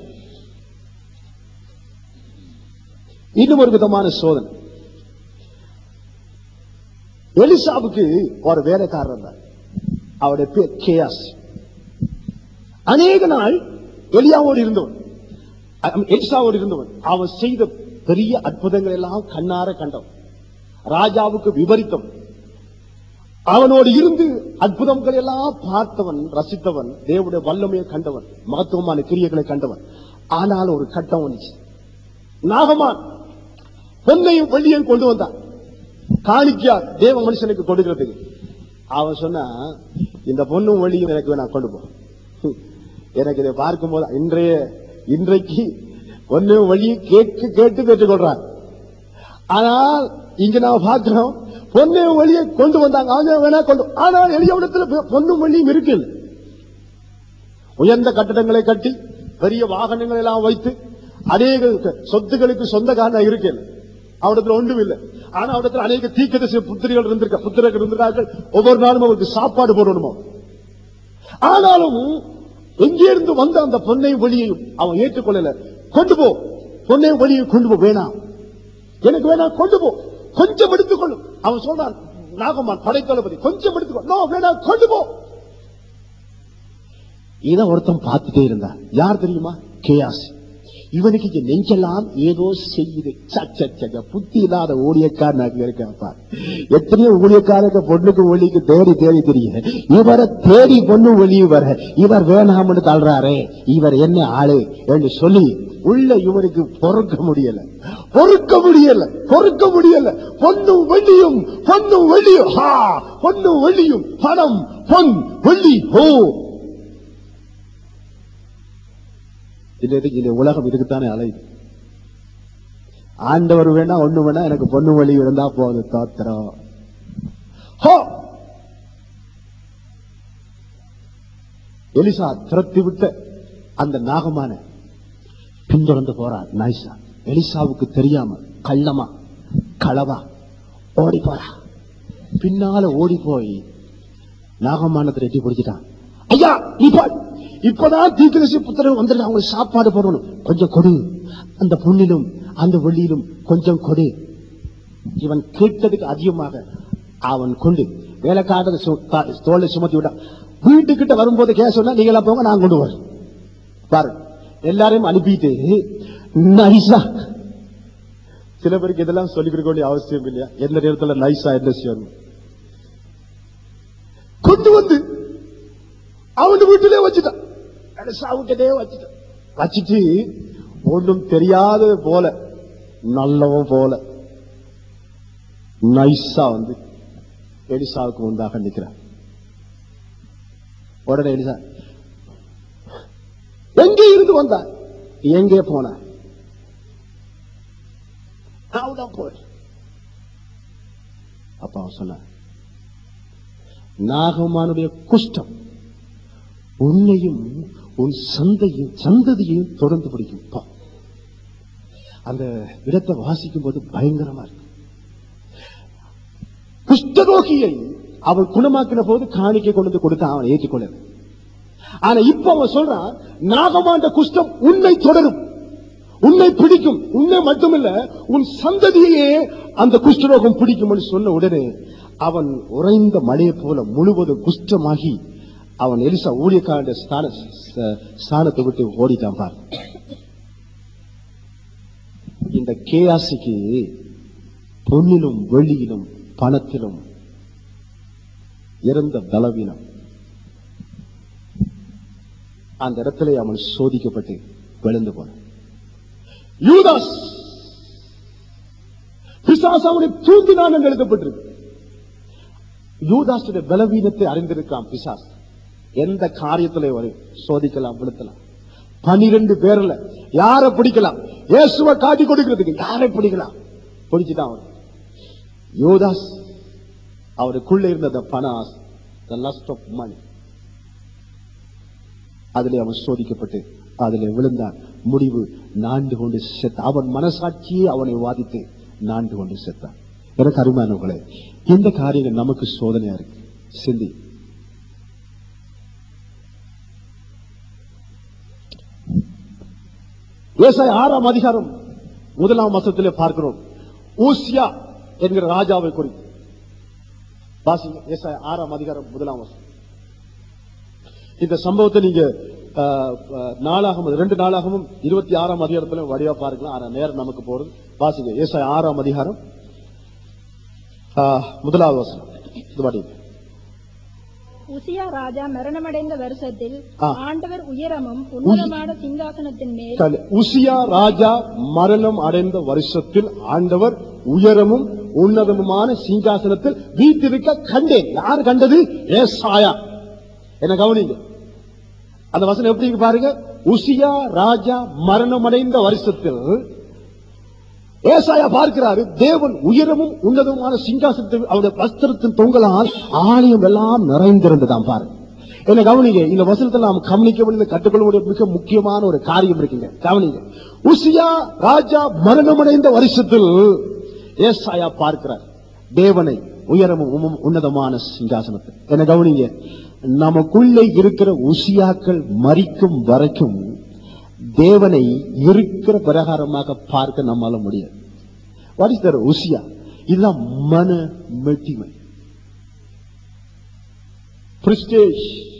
இன்னும் ஒரு விதமான சோதனை எலிசாவுக்கு ஒரு வேலைக்காரர் இருந்தார் அவருடைய பேர் கேயாஸ் அநேக நாள் எலியாவோடு இருந்தவன் அ- எலிசாவோடு இருந்தவன் அவன் செய்த பெரிய அற்புதங்கள் எல்லாம் கண்ணார கண்டவன் ராஜாவுக்கு விவரித்தவன் அவனோடு இருந்து அற்புதங்கள் எல்லாம் பார்த்தவன் ரசித்தவன் தேவனுடைய வல்லமையை கண்டவன் மகத்துவமான கிரியைகளை கண்டவன் ஆனால் ஒரு கட்டம் வந்துச்சு நாகமான் பொன்னையும் வெள்ளியையும் கொண்டு வந்தான் காணிக்கையா தேவ மனுஷனுக்கு கொடுக்கிறதுக்கு அவன் சொன்னா இந்த பொண்ணும் வெள்ளியும் எனக்கு வேணா கொண்டு போ எனக்கு இதை பார்க்கும்போது இன்றைய இன்றைக்கு பொண்ணும் வெள்ளியும் கேட்டு கேட்டு பெற்றுக்கொள்றான் ஆனால் இங்க நான் பார்க்கிறோம் பொன்னையும் வெள்ளியை கொண்டு வந்தாங்க அவங்க வேணா கொண்டு ஆனால் எளியவிடத்துல பொன்னும் வெள்ளியும் இருக்கு உயர்ந்த கட்டடங்களை கட்டி பெரிய வாகனங்கள் எல்லாம் வைத்து அநேக சொத்துக்களுக்கு சொந்தக்காரனா இருக்கேன் அவடத்துல ஒன்றும் இல்லை ஆனா அவடத்துல அநேக தீக்கதரிசி புத்திரிகள் இருந்திருக்க புத்திரர்கள் இருந்திருக்கார்கள் ஒவ்வொரு நாளும் அவருக்கு சாப்பாடு போடணுமோ ஆனாலும் எங்கே இருந்து வந்த அந்த பொன்னையும் வெளியையும் அவன் ஏற்றுக்கொள்ளல கொண்டு போ பொன்னையும் வெளியும் கொண்டு போ வேணாம் எனக்கு வேணாம் கொண்டு போ கொஞ்சம் எடுத்துக்கொள்ளும் அவன் சொல்றான் நாகமான் படைத்தளபதி கொஞ்சம் எடுத்துக்கோ நோ வேணாம் கொண்டு போ இத ஒருத்தன் பார்த்துட்டே இருந்தான் யார் தெரியுமா கேயாஸ் இவனுக்கு இங்க நெஞ்செல்லாம் ஏதோ செய்யுது சச்ச புத்தி இல்லாத ஊழியக்காரனாக இருக்காப்பா எத்தனையோ ஊழியக்காரங்க பொண்ணுக்கு ஒளிக்கு தேடி தேடி தெரிய இவரை தேடி பொண்ணு ஒளியும் வர இவர் வேணாம்னு தள்ளுறாரே இவர் என்ன ஆளு என்று சொல்லி உள்ள இவனுக்கு பொறுக்க முடியல பொறுக்க முடியல பொறுக்க முடியல பொண்ணும் வெள்ளியும் பொண்ணும் வெள்ளியும் ஹா பொண்ணும் வெள்ளியும் பணம் பொன் வெள்ளி ஹோ இந்த உலகம் இதுக்குத்தானே அலையுது ஆண்டவர் வேணா ஒண்ணு வேணா எனக்கு பொண்ணு வழி இருந்தா போதும் தோத்திரம் ஹோ எலிசா திரத்தி விட்ட அந்த நாகமான பின்தொடர்ந்து போறார் நைசா எலிசாவுக்கு தெரியாம கள்ளமா களவா ஓடி போறா பின்னால ஓடி போய் நாகமானத்தை ரெட்டி பிடிச்சிட்டான் ஐயா நீ போ இப்பதான் தீக்கிரசி புத்திரன் வந்துட்டு அவங்களுக்கு சாப்பாடு போடணும் கொஞ்சம் கொடு அந்த பொண்ணிலும் அந்த வெள்ளியிலும் கொஞ்சம் கொடு இவன் கேட்டதுக்கு அதிகமாக அவன் கொண்டு வேலைக்காரரை சு- தா- தோலை சுமத்தி விட்டான் வீட்டுக்கிட்ட வரும்போது கேஸ் சொன்னா நீங்க எல்லாம் போங்க நான் கொண்டு வரேன் பாரு எல்லாரையும் அனுப்பிட்டு நைசா சில பேருக்கு இதெல்லாம் சொல்லிக் கொடுக்க வேண்டிய அவசியம் இல்லையா எந்த நேரத்துல நைசா என்ன செய்யணும் கொண்டு வந்து அவன் வீட்டிலே வச்சுட்டான் எலிசா வீட்டிலே வச்சுட்டான் வச்சுட்டு ஒன்றும் தெரியாத போல நல்லவன் போல நைஸா வந்து எலிசாவுக்கு முன்பாக நிற்கிறான் உடனே எலிசா எங்கே இருந்து வந்தாய் எங்கே போனாய் நான் போய் அப்ப அவன் சொன்னான் நாகமானுடைய குஷ்டம் உன்னையும் உன் சந்தையும் சந்ததியையும் தொடர்ந்து பிடிக்கும் பா. அந்த இடத்தை வாசிக்கும் போது பயங்கரமா இருக்கு குஷ்டரோகியை அவள் குணமாக்கின போது காணிக்கை கொண்டு வந்து கொடுத்து அவன் ஏற்றுக்கொள்ள ஆனா இப்ப அவன் சொல்றான் நாகமாண்ட குஷ்டம் உன்னை தொடரும் உன்னை பிடிக்கும் உன்னை மட்டுமில்ல உன் சந்ததியே அந்த குஷ்டரோகம் பிடிக்கும் சொன்ன உடனே அவன் உறைந்த மழையை போல முழுவதும் குஷ்டமாகி அவன் எலிசா ஊழியக்காரன் ஸ்தான ச- ஸ்தானத்தை விட்டு ஓடிட்டான் பார் இந்த கேயாசிக்கு பொன்னிலும் வெள்ளியிலும் பணத்திலும் இறந்த பலவீனம் அந்த இடத்துல அவன் சோதிக்கப்பட்டு விழுந்து போனான் யூதாஸ் பிசாசு அவனை தூண்டினான் என்று எழுதப்பட்டிருக்கு யூதாசுடைய பலவீனத்தை அறிந்திருக்கான் பிசாஸ் எந்த காரியத்திலே வரும் சோதிக்கலாம் விழுத்தலாம் பனிரெண்டு பேர்ல யார பிடிக்கலாம் இயேசுவை காட்டி கொடுக்கிறதுக்கு யாரை பிடிக்கலாம் பிடிச்சுட்டான் அவன் யூதாஸ் அவருக்குள்ள இருந்த the பண ஆசை the lust of money அதிலே அவன் சோதிக்கப்பட்டு அதிலே விழுந்தான் முடிவு நான்கு கொண்டு செத்தான் அவன் மனசாட்சியே அவனை வாதித்து நான்கு கொண்டு செத்தான் எனக்கு அருமையானவர்களே இந்த காரியங்கள் நமக்கு சோதனையா இருக்கு சிந்தி ஏசாயா ஆறாம் அதிகாரம் முதலாம் மாசத்திலே பார்க்கிறோம் ஊசியா என்கிற ராஜாவை குறித்து வாசிங்க ஏசாயா ஆறாம் அதிகாரம் முதலாம் வசனம் இந்த சம்பவத்தை நீங்க அஹ், அஹ், நாளாகமும் ரெண்டு நாளாகவும் இருபத்தி ஆறாம் அதிகாரத்துல வடிவா பார்க்கலாம் ஆனா நேரம் நமக்கு போறது வாசிங்க ஏசாயா ஆறாம் அதிகாரம் அஹ், முதலாவது வசனம் இது படிங்க உசியா ராஜா மரணமடைந்த வருஷத்தில் ஆ. ஆண்டவர் உயரமும் உன்னதமான சிங்காசனத்தின் மேல் கல்- உசியா ராஜா மரணம் அடைந்த வருஷத்தில் ஆண்டவர் உயரமும் உன்னதமுமான சிங்காசனத்தில் வீட்டிருக்க கண்டேன் யார் கண்டது ஏசாயா என்ன கவனிங்க அந்த வசனம் எப்படி இருக்கு பாருங்க உசியா ராஜா மரணம் அடைந்த வருஷத்தில் ஏசாயா பார்க்கிறாரு தேவன் உயரமும் உன்னதமான சிங்காசனத்தில் அவருடைய வஸ்திரத்தின் தொங்கலால் ஆலயம் எல்லாம் நிறைந்திருந்ததாம் பாருங்க என்ன கவனிங்க இந்த வசனத்தில் நாம் கவனிக்க வேண்டியது கற்றுக்கொள்ள வேண்டிய மிக முக்கியமான ஒரு காரியம் இருக்குங்க கவனிங்க உசியா ராஜா மரணமடைந்த வருஷத்தில் ஏசாயா பார்க்கிறார் தேவனை உயரமும் உம் உன்னதமான சிங்காசனத்தை என்ன கவனிங்க நமக்குள்ளே இருக்கிற உசியாக்கள் மறிக்கும் வரைக்கும் தேவனை இருக்கிற பிரகாரமாக பார்க்க நம்மால முடியாது வாட் இஸ் தர் உசியா இதுதான் மன மெட்டிமை பிரிஸ்டேஜ்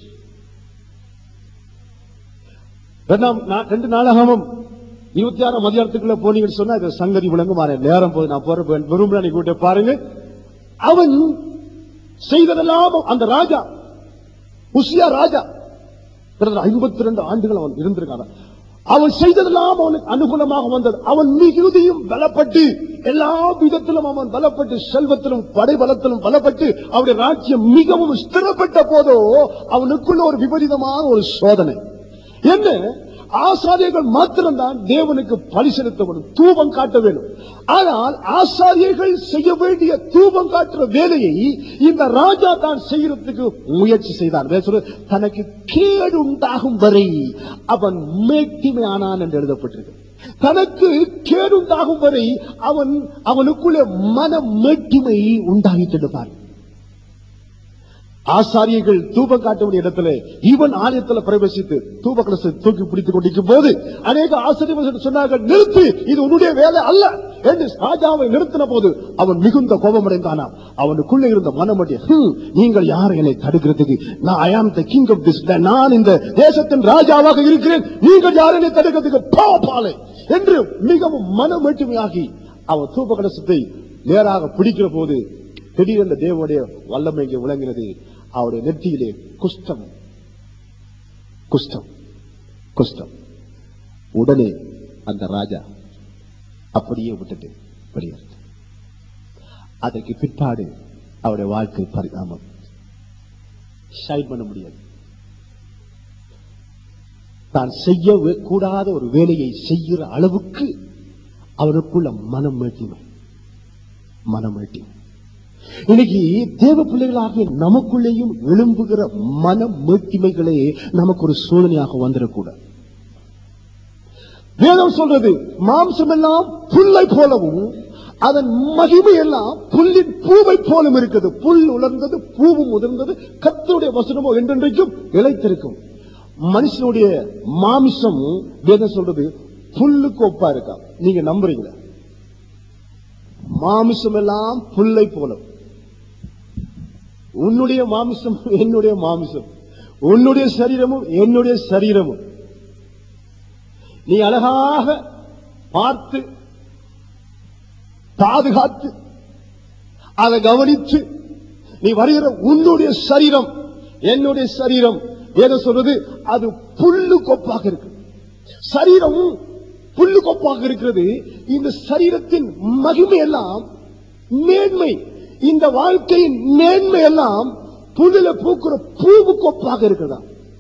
ரெண்டாம் நா- ரெண்டு நாளாகவும் இருபத்தி ஆறாம் அதிகாரத்துக்குள்ள போனீங்கன்னு சொன்னா இது சங்கதி விளங்கும் மாறேன் நேரம் போது நான் போற விரும்புறேன் நீ கூட பாருங்க அவன் செய்ததெல்லாம் அந்த ராஜா உசியா ராஜா ஐம்பத்தி ரெண்டு ஆண்டுகள் அவன் இருந்திருக்கான் அவன் செய்ததெல்லாம் அவனுக்கு அனுகூலமாக வந்தது அவன் மிகுதியும் பலப்பட்டு எல்லா விதத்திலும் அவன் பலப்பட்டு செல்வத்திலும் படைபலத்திலும் பலப்பட்டு அவருடைய ராஜ்யம் மிகவும் ஸ்திரப்பட்ட போதோ அவனுக்குள்ள ஒரு விபரீதமான ஒரு சோதனை என்ன ஆசாரியர்கள் மாத்திரம்தான் தேவனுக்கு பலி செலுத்த வேண்டும் தூபம் காட்ட வேண்டும் ஆனால் ஆசாரியர்கள் செய்ய வேண்டிய தூபம் காட்டுற வேலையை இந்த ராஜா தான் செய்யறதுக்கு முயற்சி செய்தான் வேற சொல்றது, தனக்கு கேடு உண்டாகும் வரை அவன் மேட்டிமையானான் என்று எழுதப்பட்டிருக்கு தனக்கு கேடுண்டாகும் வரை அவன் அவனுக்குள்ளே மன மேட்டிமை உண்டாகிட்டு பாரு ஆசாரியர்கள் தூபம் காட்டக்கூடிய இடத்துல இவன் ஆலயத்துல பிரவேசித்து தூப கலசை தூக்கி பிடித்துக் கொண்டிருக்கும் போது அநேக ஆசிரியர்கள் சொன்னார்கள் நிறுத்து இது உன்னுடைய வேலை அல்ல என்று ராஜாவை நிறுத்தின போது அவன் மிகுந்த கோபமடைந்தானாம் அவனுக்குள்ளே இருந்த மனமட்டிய "ஹம், நீங்கள் யார் என்னை தடுக்கிறதுக்கு நான் ஐ ஆம் த கிங் ஆஃப் திஸ் நான் இந்த தேசத்தின் ராஜாவாக இருக்கிறேன் நீங்கள் யார் என்னை தடுக்கிறதுக்கு போ பாலை என்று மிகவும் மனமேட்டுமையாகி அவன் தூப கலசத்தை நேராக பிடிக்கிற போது திடீரென்று தேவனுடைய வல்லமை இங்கே விளங்கினது அவருடைய நெற்றியிலே குஷ்டம் குஷ்டம் குஷ்டம் உடனே அந்த ராஜா அப்படியே விட்டுட்டு வெளியேறினார் அதற்கு பிற்பாடு அவருடைய வாழ்க்கை பரிணாமம் ஷைன் பண்ண முடியாது தான் செய்ய வே- கூடாத ஒரு வேலையை செய்கிற அளவுக்கு அவனுக்குள்ள மனம் மேட்டிமை மனம் மேட்டிமை இன்னைக்கு தேவ பிள்ளைகளாகிய நமக்குள்ளேயும் எழும்புகிற மன மேட்டிமைகளே நமக்கு ஒரு சோதனையாக வந்துடக்கூடாது வேதம் சொல்றது மாம்சம் எல்லாம் புல்லை போலவும் அதன் மகிமை எல்லாம் புல்லின் பூவை போலும் இருக்குது புல் உலர்ந்தது பூவும் உதிர்ந்தது கர்த்தருடைய வசனமோ என்றென்றைக்கும் இழைத்திருக்கும் மனுஷனுடைய மாமிசம் வேதம் சொல்றது புல்லுக்கு ஒப்பா இருக்கா நீங்க நம்புறீங்களா மாமிசம் எல்லாம் புல்லை போலும் உன்னுடைய மாமிசம் என்னுடைய மாமிசம் உன்னுடைய சரீரமும் என்னுடைய சரீரமும் நீ அழகாக பார்த்து பாதுகாத்து அதை கவனித்து நீ வருகிற உன்னுடைய சரீரம் என்னுடைய சரீரம் ஏதோ சொல்றது அது புல்லு கொப்பாக இருக்கு சரீரம் புல்லு கொப்பாக இருக்கிறது இந்த சரீரத்தின் மகிமை எல்லாம் மேன்மை இந்த வாழ்க்கையின் மேன்மை எல்லாம் புல்லுல பூக்குற பூவு கொப்பாக இருக்கிறதா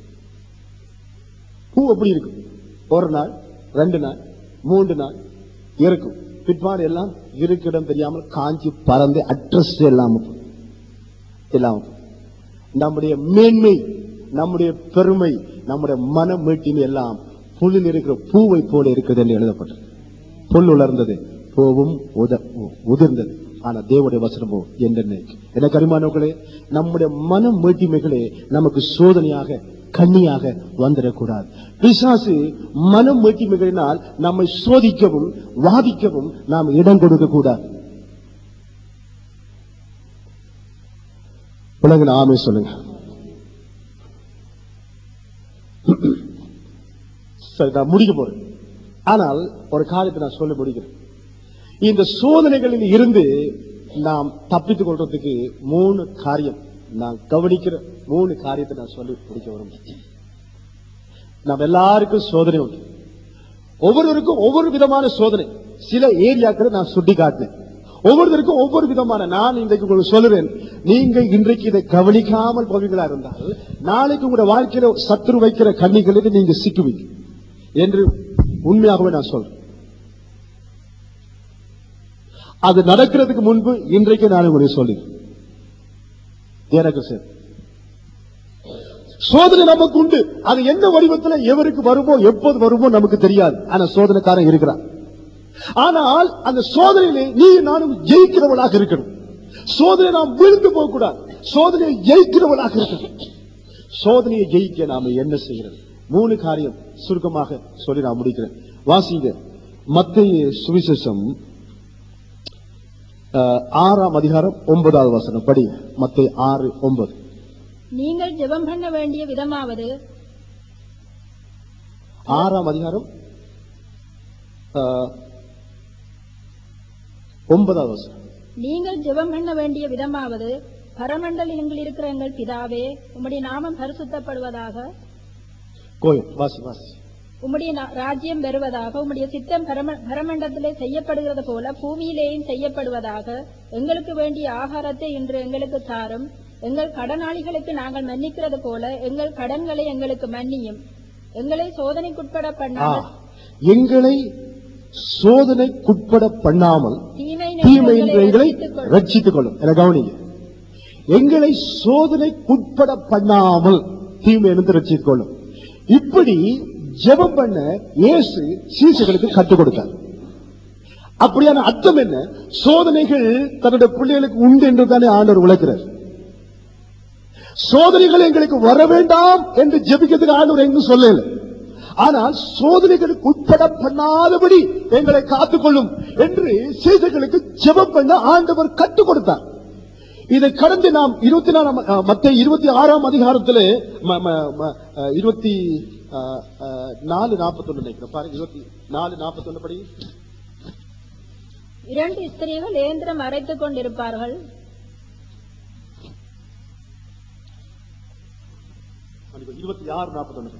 பூ எப்படி இருக்கு ஒரு நாள் ரெண்டு நாள் மூன்று நாள் இருக்கும் பிற்பாடு எல்லாம் இருக்கிடம் தெரியாமல் காஞ்சி பறந்து அட்ரஸ் இல்லாம போகும். இல்லாம போகும். நம்முடைய மேன்மை நம்முடைய பெருமை நம்முடைய மன மீட்டிமை எல்லாம் புல்லில் இருக்கிற பூவை போல இருக்குது என்று எழுதப்பட்டது புல் உலர்ந்தது பூவும் உத- உதிர்ந்தது ஆனா தேவனுடைய வசனமோ என்ன எனக்கு அருமானவர்களே நம்முடைய மன மீட்டிமைகளே நமக்கு சோதனையாக கண்ணியாக வந்துடக்கூடாது பிசாசு மனம் மீட்டிமைகளினால் நம்மை சோதிக்கவும் வாதிக்கவும் நாம் இடம் கொடுக்க கூடாது உலகில் ஆமே சொல்லுங்க சரி நான் முடிக்க போறேன் ஆனால் ஒரு காரியத்தை நான் சொல்ல முடிக்கிறேன் இந்த சோதனைகளில் இருந்து நாம் தப்பித்துக் கொள்றதுக்கு மூணு காரியம் நான் கவனிக்கிற மூணு காரியத்தை நான் சொல்லி முடிக்க விரும்புகிறேன் நாம் எல்லாருக்கும் சோதனை உண்டு ஒவ்வொருவருக்கும் ஒவ்வொரு விதமான சோதனை சில ஏரியாக்களை நான் சுட்டி காட்டினேன் ஒவ்வொருத்தருக்கும் ஒவ்வொரு விதமான நான் இன்றைக்கு உங்களுக்கு சொல்லுறேன் நீங்க இன்றைக்கு இதை கவனிக்காமல் போவீங்களா இருந்தால் நாளைக்கு உங்களுடைய வாழ்க்கையில சத்துரு வைக்கிற கண்ணிகளுக்கு நீங்க சிக்குவீங்க என்று உண்மையாகவே நான் சொல்றேன் அது நடக்கிறதுக்கு முன்பு இன்றைக்கு நான் உங்களுக்கு சொல்லி எனக்கு சரி சோதனை நமக்கு உண்டு அது எந்த வடிவத்தில் எவருக்கு வருமோ எப்போது வருமோ நமக்கு தெரியாது ஆனா சோதனைக்காரன் இருக்கிறான் ஆனால் அந்த சோதனையிலே நீ நானும் ஜெயிக்கிறவளாக இருக்கணும் சோதனை நாம் விழுந்து போக கூடாது சோதனையை ஜெயிக்கிறவளாக இருக்கணும் சோதனையை ஜெயிக்க நாம என்ன செய்கிறது மூணு காரியம் சுருக்கமாக சொல்லி நான் முடிக்கிறேன் வாசிங்க மத்திய சுவிசேஷம் அஹ், ஆறாம் அதிகாரம் ஒன்பதாவது வசனம் படி மத்திய ஆறு ஒன்பது நீங்கள் ஜெபம் பண்ண வேண்டிய விதமாவது ஆறாம் அதிகாரம் அஹ், ஒன்பதாவது வசனம் நீங்கள் ஜெபம் பண்ண வேண்டிய விதமாவது பரமண்டலங்கள் இருக்கிற எங்கள் பிதாவே உம்முடைய நாமம் பரிசுத்தப்படுவதாக கோயில் வாசி வாசி உம்முடைய நா- ராஜ்யம் பெறுவதாக உம்முடைய சித்தம் பரம- பரமண்டலத்திலே செய்யப்படுகிறது போல பூமியிலேயும் செய்யப்படுவதாக எங்களுக்கு வேண்டிய ஆகாரத்தை இன்று எங்களுக்கு தாரும் எங்கள் கடனாளிகளுக்கு நாங்கள் மன்னிக்கிறது போல எங்கள் கடன்களை எங்களுக்கு மன்னியும் எங்களை சோதனைக்குட்பட ஆ, பண்ணாமல் எங்களை சோதனைக்குட்பட பண்ணாமல் தீமை தீமை என்று எங்களை ரட்சித்துக் கொள்ளும். ரட்சித்துக் கொள்ளும் என கவனிங்க எங்களை சோதனைக்குட்பட பண்ணாமல் தீமை இருந்து ரட்சித்துக் கொள்ளும் இப்படி ஜெபம் பண்ண இயேசு சீசர்களுக்கு கற்றுக் கொடுத்தார் அப்படியான அர்த்தம் என்ன சோதனைகள் தன்னுடைய பிள்ளைகளுக்கு உண்டு என்று தானே ஆண்டவர் உழைக்கிறார் சோதனைகள் எங்களுக்கு வர வேண்டாம் என்று ஜெபிக்கிறதுக்கு ஆண்டவர் எங்கும் சொல்லல ஆனால் சோதனைகளுக்கு உட்பட பண்ணாதபடி எங்களை காத்துக்கொள்ளும் என்று சீசர்களுக்கு ஜெபம் பண்ண ஆண்டவர் கற்றுக் கொடுத்தார் இதை கடந்து நாம் இருபத்தி நாலாம் மத்த இருபத்தி ஆறாம் அதிகாரத்திலே ம- ம- ம- அஹ், இருபத்தி அஹ், அஹ், நாலு நாற்பத்தொன்னு நினைக்கிறேன் பாருங்க இருபத்தி நாலு நாற்பத்தொன்னு படி இரண்டு ஸ்திரீகள் ஏந்திரம் அரைத்துக் கொண்டிருப்பார்கள் இருபத்தி ஆறு நாற்பத்தொன்னு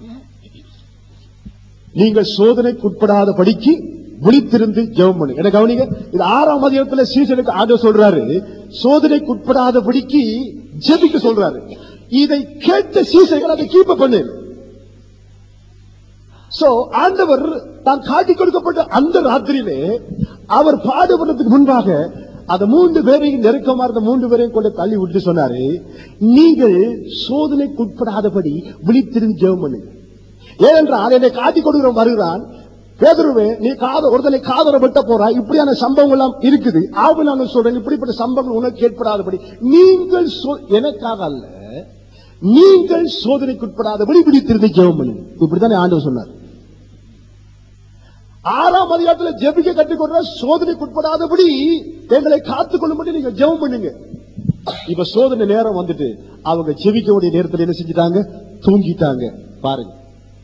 நீங்கள் சோதனைக்குட்படாத படிக்கு விழித்திருந்து ஜெபம் பண்ணு என்ன கவனிங்க இது ஆறாம் அதிகாரத்துல சீசனுக்கு ஆண்டவர் சொல்றாரு சோதனைக்குட்படாத படிக்கு ஜெபிக்க சொல்றாரு இதை கேட்ட சீசர்கள் அதை கீப்ப பண்ணு சோ ஆண்டவர் தான் காட்டி கொடுக்கப்பட்ட அந்த ராத்திரியிலே அவர் பாடுபடுறதுக்கு முன்பாக அந்த மூன்று பேரையும் நெருக்கமா இருந்த மூன்று பேரையும் கொண்டு தள்ளி விட்டு சொன்னாரு நீங்கள் சோதனைக்குட்படாதபடி விழித்திருந்து ஜெபம் பண்ணுங்க ஏனென்றால் என்னை காட்டி கொடுக்கிற வருகிறான் பேதருவே நீ காத ஒருத்தனை காதல வெட்ட போறா இப்படியான சம்பவங்கள் எல்லாம் இருக்குது ஆவு நான் சொல்றேன் இப்படிப்பட்ட சம்பவங்கள் உனக்கு ஏற்படாதபடி நீங்கள் சொ- எனக்காக அல்ல நீங்கள் சோதனைக்குட்படாதபடி விழித்திருந்து ஜெபம் பண்ணுங்க இப்படித்தானே ஆண்டவர் சொன்னார் ஆறாம் அதிகாரத்துல ஜெபிக்க கற்றுக்கொண்ட சோதனைக்குட்படாதபடி எங்களை காத்துக்கொள்ளும்படி நீங்க ஜெபம் பண்ணுங்க இப்ப சோதனை நேரம் வந்துட்டு அவங்க ஜெபிக்க வேண்டிய நேரத்துல என்ன செஞ்சுட்டாங்க தூங்கிட்டாங்க பாருங்க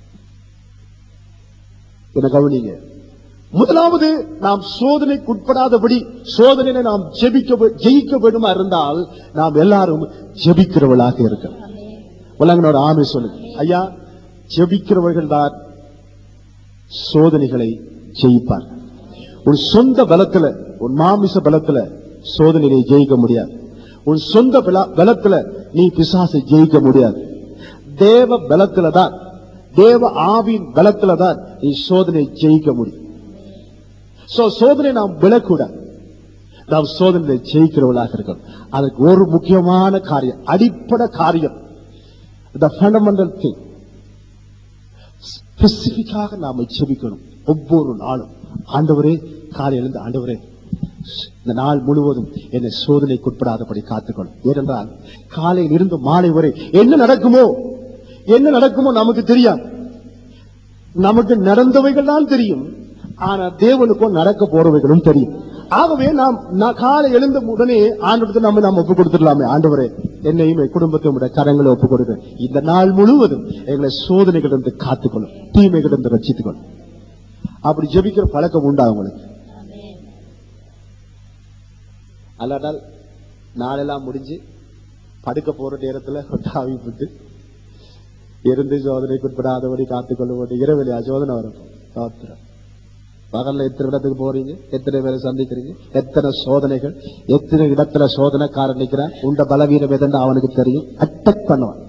என்ன கவனிங்க முதலாவது நாம் சோதனைக்குட்படாதபடி சோதனையை நாம் ஜெபிக்க வே- ஜெயிக்க வேண்டுமா இருந்தால் நாம் எல்லாரும் ஜெபிக்கிறவர்களாக இருக்கணும் உலகனோட ஆமை சொல்லுங்க ஐயா ஜெபிக்கிறவர்கள் தான் சோதனைகளை ஜெயிப்பார் உன் சொந்த பலத்துல உன் மாமிச பலத்துல சோதனையை ஜெயிக்க முடியாது உன் சொந்த பல- பலத்துல நீ பிசாசை ஜெயிக்க முடியாது தேவ பலத்துல தான் தேவ ஆவின் பலத்துல தான் நீ சோதனை ஜெயிக்க முடியும் சோ சோதனை நாம் விழக்கூடாது நாம் சோதனை ஜெயிக்கிறவர்களாக இருக்கணும் அதுக்கு ஒரு முக்கியமான காரியம் அடிப்படை காரியம் the fundamental thing ஸ்பெசிபிக்காக நாம ஜெபிக்கணும் ஒவ்வொரு நாளும் ஆண்டவரே காலையில இருந்து ஆண்டவரே இந்த நாள் முழுவதும் என்னை சோதனைக்குட்படாதபடி காத்துக்கணும் ஏனென்றால் காலையில் இருந்து மாலை வரை என்ன நடக்குமோ என்ன நடக்குமோ நமக்கு தெரியாது நமக்கு நடந்தவைகள் தான் தெரியும் ஆனா தேவனுக்கும் நடக்க போறவைகளும் தெரியும் ஆகவே நாம் நான் காலை எழுந்த உடனே ஆண்டவருக்கு நம்ம நாம் ஒப்பு கொடுத்துடலாமே ஆண்டவரே என்னையும் என் குடும்பத்தையும் உடைய கரங்களை ஒப்பு கொடுக்கிறேன் இந்த நாள் முழுவதும் எங்களை சோதனைகள் இருந்து காத்துக்கொள்ளும் தீமைகள் இருந்து ரட்சித்துக்கொள்ளும் அப்படி ஜெபிக்கிற பழக்கம் உண்டா உங்களுக்கு அல்லாட்டால் நாளெல்லாம் முடிஞ்சு படுக்க போற நேரத்துல ஆவி விட்டு இருந்து சோதனைக்குட்படாதபடி காத்துக்கொள்ளும் இரவிலையா சோதனை வரும் ஸ்தோத்திரம். பகல்ல எத்தனை இடத்துக்கு போறீங்க எத்தனை பேரை சந்திக்கிறீங்க எத்தனை சோதனைகள் எத்தனை இடத்துல சோதனைக்காரன் நிக்கிறான் உண்ட பலவீனம் எதுன்னு அவனுக்கு தெரியும் அட்டாக் பண்ணுவான்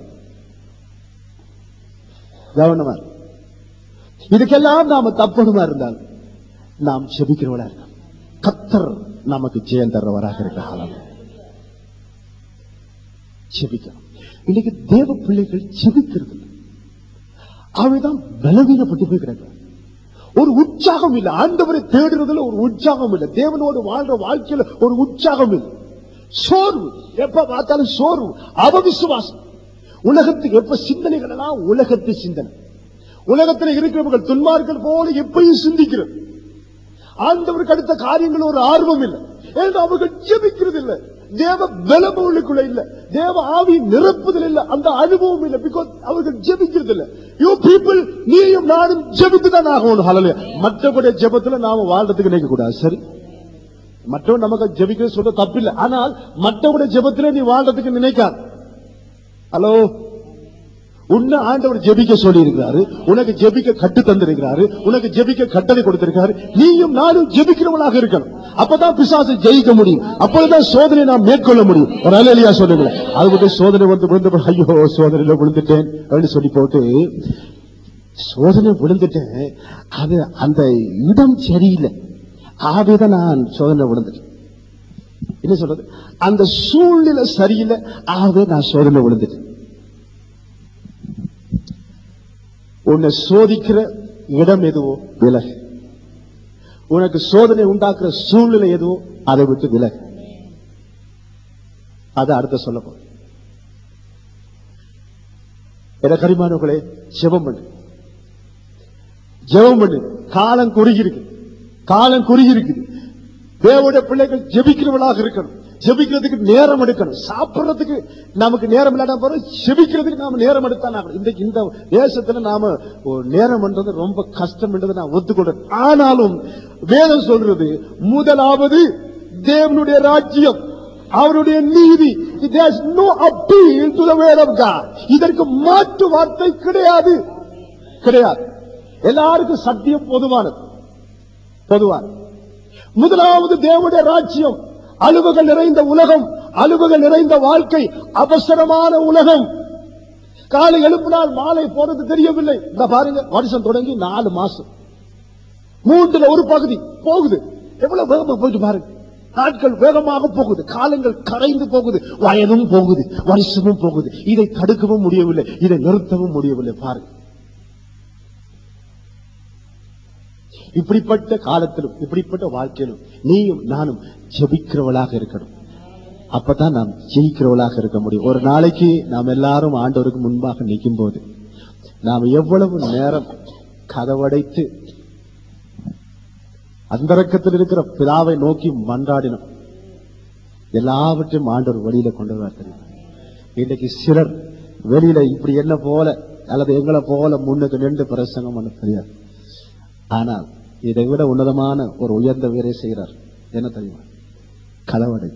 கவனமா இரு. இதுக்கெல்லாம் நாம தப்பணுமா இருந்தால் நாம் செபிக்கிறவளா இருக்கோம் கத்தர் நமக்கு ஜெயம் தர்றவராக இருக்க காலம் செபிக்கணும் இன்னைக்கு தேவ பிள்ளைகள் செபிக்கிறது இல்லை. அவைதான் பலவீனப்பட்டு போய் கிடக்கிறார் ஒரு உற்சாகம் இல்லை ஆண்டவரை தேடுறதுல ஒரு உற்சாகம் இல்லை தேவனோடு வாழ்ற வாழ்க்கையில ஒரு உற்சாகம் இல்லை சோர்வு எப்ப பார்த்தாலும் சோர்வு அவவிசுவாசம் உலகத்துக்கு எப்ப சிந்தனைகள் எல்லாம் உலகத்து சிந்தனை உலகத்தில் இருக்கிறவர்கள் துன்மார்கள் போல எப்பயும் சிந்திக்கிறது ஆண்டவருக்கு அடுத்த காரியங்கள் ஒரு ஆர்வம் இல்லை ஏன்னா அவர்கள் ஜெபிக்கிறது இல்லை தேவ பலம் அவர்களுக்குள்ள இல்ல தேவ ஆவி நிரப்புதல் இல்ல அந்த அனுபவம் இல்ல பிகாஸ் அவர்கள் ஜெபிக்கிறது இல்ல யூ பீப்புள் நீயும் நானும் ஜெபித்து தான் ஆகணும் ஹalleluya மற்றபடி ஜெபத்துல நாம வாழ்றதுக்கு நினைக்க கூடாது சரி மற்றவன் நமக்கு ஜெபிக்கிறது சொல்ற தப்பில்லை ஆனால் மற்றவருடைய ஜெபத்துல நீ வாழ்றதுக்கு நினைக்காத ஹலோ உன்னை ஆண்டவர் ஜெபிக்க சொல்லி இருக்கிறாரு உனக்கு ஜெபிக்க கட்டு தந்திருக்கிறாரு உனக்கு ஜெபிக்க கட்டளை கொடுத்திருக்காரு நீயும் நானும் ஜெபிக்கிறவளாக இருக்கணும் அப்பதான் பிசாசை ஜெயிக்க முடியும் அப்பதான் சோதனை நாம் மேற்கொள்ள முடியும் ஒரு அலையா சொல்லுங்களேன் அது வந்து சோதனை வந்து விழுந்து ஐயோ சோதனையில விழுந்துட்டேன் அப்படின்னு சொல்லி போட்டு சோதனை விழுந்துட்டேன் அது அந்த இடம் சரியில்லை ஆகவேதான் நான் சோதனை விழுந்துட்டேன் என்ன சொல்றது அந்த சூழ்நிலை சரியில்லை ஆகவே நான் சோதனை விழுந்துட்டேன் உன்னை சோதிக்கிற இடம் எதுவோ விலகு உனக்கு சோதனை உண்டாக்குற சூழ்நிலை எதுவோ அதை விட்டு விலகு அது அடுத்த சொல்ல போறேன் என கரிமானவர்களே ஜெபம் பண்ணு ஜெபம் பண்ணு காலம் குறுகி இருக்கு காலம் குறுகி இருக்குது தேவனுடைய பிள்ளைகள் ஜெபிக்கிறவளாக இருக்கணும் ஜெபிக்கிறதுக்கு நேரம் எடுக்கணும் சாப்பிடுறதுக்கு நமக்கு நேரம் இல்லாத போறோம் ஜெபிக்கிறதுக்கு நாம நேரம் எடுத்தான் ஆகணும். இன்றைக்கு இந்த தேசத்துல நாம ஒரு நேரம் பண்றது ரொம்ப கஷ்டம் என்றதை நான் ஒத்துக்கொள்றேன் ஆனாலும் வேதம் சொல்றது முதலாவது தேவனுடைய ராஜ்யம் அவருடைய நீதி There's no appeal to the word of God. இதற்கு மாற்று வார்த்தை கிடையாது கிடையாது எல்லாருக்கும் சத்தியம் பொதுவானது பொதுவானது முதலாவது தேவனுடைய ராஜ்யம் அலுவகள் நிறைந்த உலகம் அலுவகள் நிறைந்த வாழ்க்கை அவசரமான உலகம் காலை எழுப்பினால் மாலை போறது தெரியவில்லை இந்த பாருங்க வருஷம் தொடங்கி நாலு மாசம் மூன்றுல ஒரு பகுதி போகுது எவ்வளவு வேகமா போயிட்டு பாருங்க நாட்கள் வேகமாக போகுது காலங்கள் கரைந்து போகுது வயதும் போகுது வருஷமும் போகுது இதை தடுக்கவும் முடியவில்லை இதை நிறுத்தவும் முடியவில்லை பாருங்க இப்படிப்பட்ட காலத்திலும் இப்படிப்பட்ட வாழ்க்கையிலும் நீயும் நானும் ஜெபிக்கிறவளாக இருக்கணும் அப்பதான் நாம் ஜெயிக்கிறவளாக இருக்க முடியும் ஒரு நாளைக்கு நாம் எல்லாரும் ஆண்டவருக்கு முன்பாக நிற்கும் போது நாம் எவ்வளவு நேரம் கதவடைத்து அந்தரக்கத்தில் இருக்கிற பிதாவை நோக்கி மன்றாடினோம் எல்லாவற்றையும் ஆண்டவர் வெளியில கொண்டு வர தெரியும் இன்னைக்கு சிலர் வெளியில இப்படி என்ன போல அல்லது எங்களை போல முன்னுக்கு நின்று பிரசங்கம் பண்ண தெரியாது ஆனால் இதை விட உன்னதமான ஒரு உயர்ந்த வேலை செய்கிறார் என்ன தெரியுமா கதவடை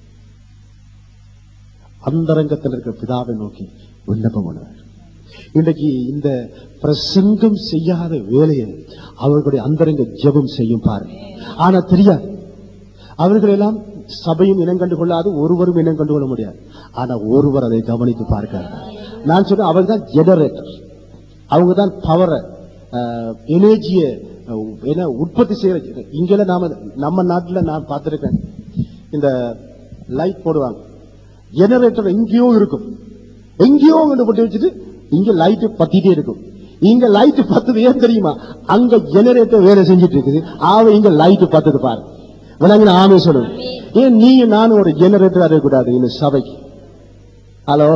அந்தரங்கத்தில் இருக்கிற பிதாவை நோக்கி விண்ணப்பம் பண்ணுவார் இன்றைக்கு இந்த பிரசங்கம் செய்யாத வேலையை அவர்களுடைய அந்தரங்க ஜெபம் செய்யும் பாருங்க ஆனா தெரியாது அவர்கள் எல்லாம் சபையும் இனம் கண்டு கொள்ளாது ஒருவரும் இனம் கண்டு கொள்ள முடியாது ஆனா ஒருவர் அதை கவனித்து பார்க்கிறார் நான் சொன்ன அவர் தான் ஜெனரேட்டர் அவங்க தான் பவரை எனர்ஜிய என்ன உற்பத்தி செய்யற இங்கெல்லாம் நாம நம்ம நாட்டுல நான் பார்த்திருக்கேன் இந்த லைட் போடுவாங்க ஜெனரேட்டர் எங்கேயோ இருக்கும் எங்கேயோ கொண்டு போட்டு வச்சுட்டு இங்க லைட் பத்திட்டே இருக்கும் இங்க லைட் பத்துது ஏன் தெரியுமா அங்க ஜெனரேட்டர் வேலை செஞ்சுட்டு இருக்குது ஆவ இங்க லைட் பத்துது பாரு விளங்கின ஆமே சொல்லுங்க ஏன் நீங்க நானும் ஒரு ஜெனரேட்டர் இருக்கக்கூடாது இந்த சபைக்கு ஹலோ